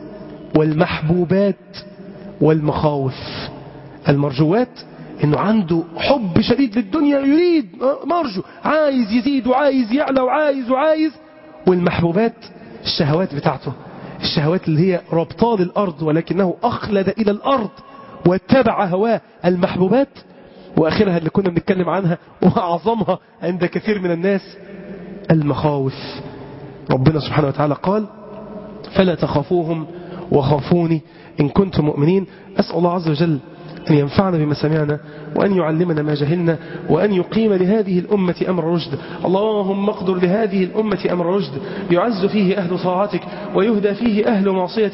A: والمحبوبات والمخاوف المرجوات انه عنده حب شديد للدنيا يريد مرجو عايز يزيد وعايز يعلى وعايز وعايز والمحبوبات الشهوات بتاعته الشهوات اللي هي ربطان الأرض ولكنه أخلد إلى الأرض واتبع هواه المحبوبات وآخرها اللي كنا بنتكلم عنها وأعظمها عند كثير من الناس المخاوف ربنا سبحانه وتعالى قال فلا تخافوهم وخافوني إن كنتم مؤمنين أسأل الله عز وجل أن ينفعنا بما سمعنا وأن يعلمنا ما جهلنا وأن يقيم لهذه الأمة أمر رشد اللهم اقدر لهذه الأمة أمر رشد يعز فيه أهل طاعتك ويهدى فيه أهل معصيتك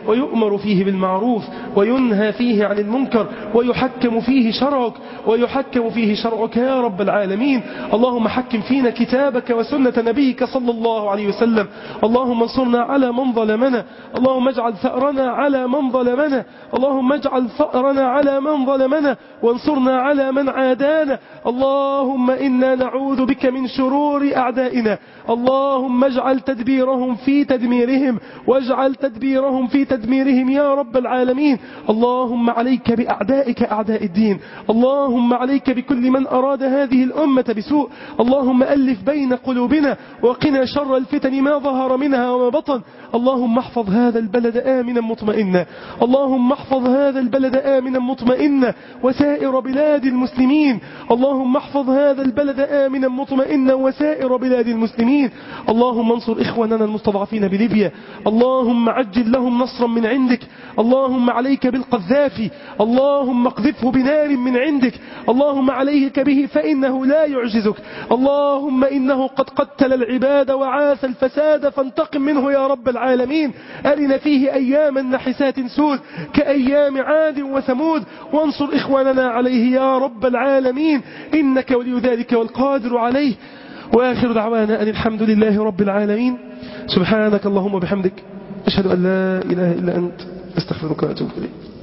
A: ويؤمر فيه بالمعروف وينهى فيه عن المنكر ويحكم فيه شرعك ويحكم فيه شرعك يا رب العالمين اللهم حكم فينا كتابك وسنة نبيك صلى الله عليه وسلم اللهم انصرنا على من ظلمنا اللهم اجعل ثأرنا على من ظلمنا اللهم اجعل ثأرنا على من ظلمنا وانصرنا على من عادانا اللهم إنا نعوذ بك من شرور أعدائنا اللهم اجعل تدبيرهم في تدميرهم واجعل تدبيرهم في تدميرهم يا رب العالمين اللهم عليك بأعدائك أعداء الدين اللهم عليك بكل من أراد هذه الأمة بسوء اللهم ألف بين قلوبنا وقنا شر الفتن ما ظهر منها وما بطن اللهم احفظ هذا البلد آمنا مطمئنا اللهم احفظ هذا البلد آمنا مطمئنا وسائر بلاد المسلمين اللهم احفظ هذا البلد آمنا مطمئنا وسائر بلاد المسلمين اللهم انصر إخواننا المستضعفين بليبيا اللهم عجل لهم نصرا من عندك اللهم عليك بالقذافي اللهم اقذفه بنار من عندك اللهم عليك به فإنه لا يعجزك اللهم إنه قد قتل العباد وعاث الفساد فانتقم منه يا رب العالمين أرنا فيه أياما نحسات سود كأيام عاد وثمود وانصر إخواننا عليه يا رب العالمين إنك ولي ذلك والقادر عليه وآخر دعوانا أن الحمد لله رب العالمين سبحانك اللهم وبحمدك أشهد أن لا إله إلا أنت أستغفرك وأتوب إليك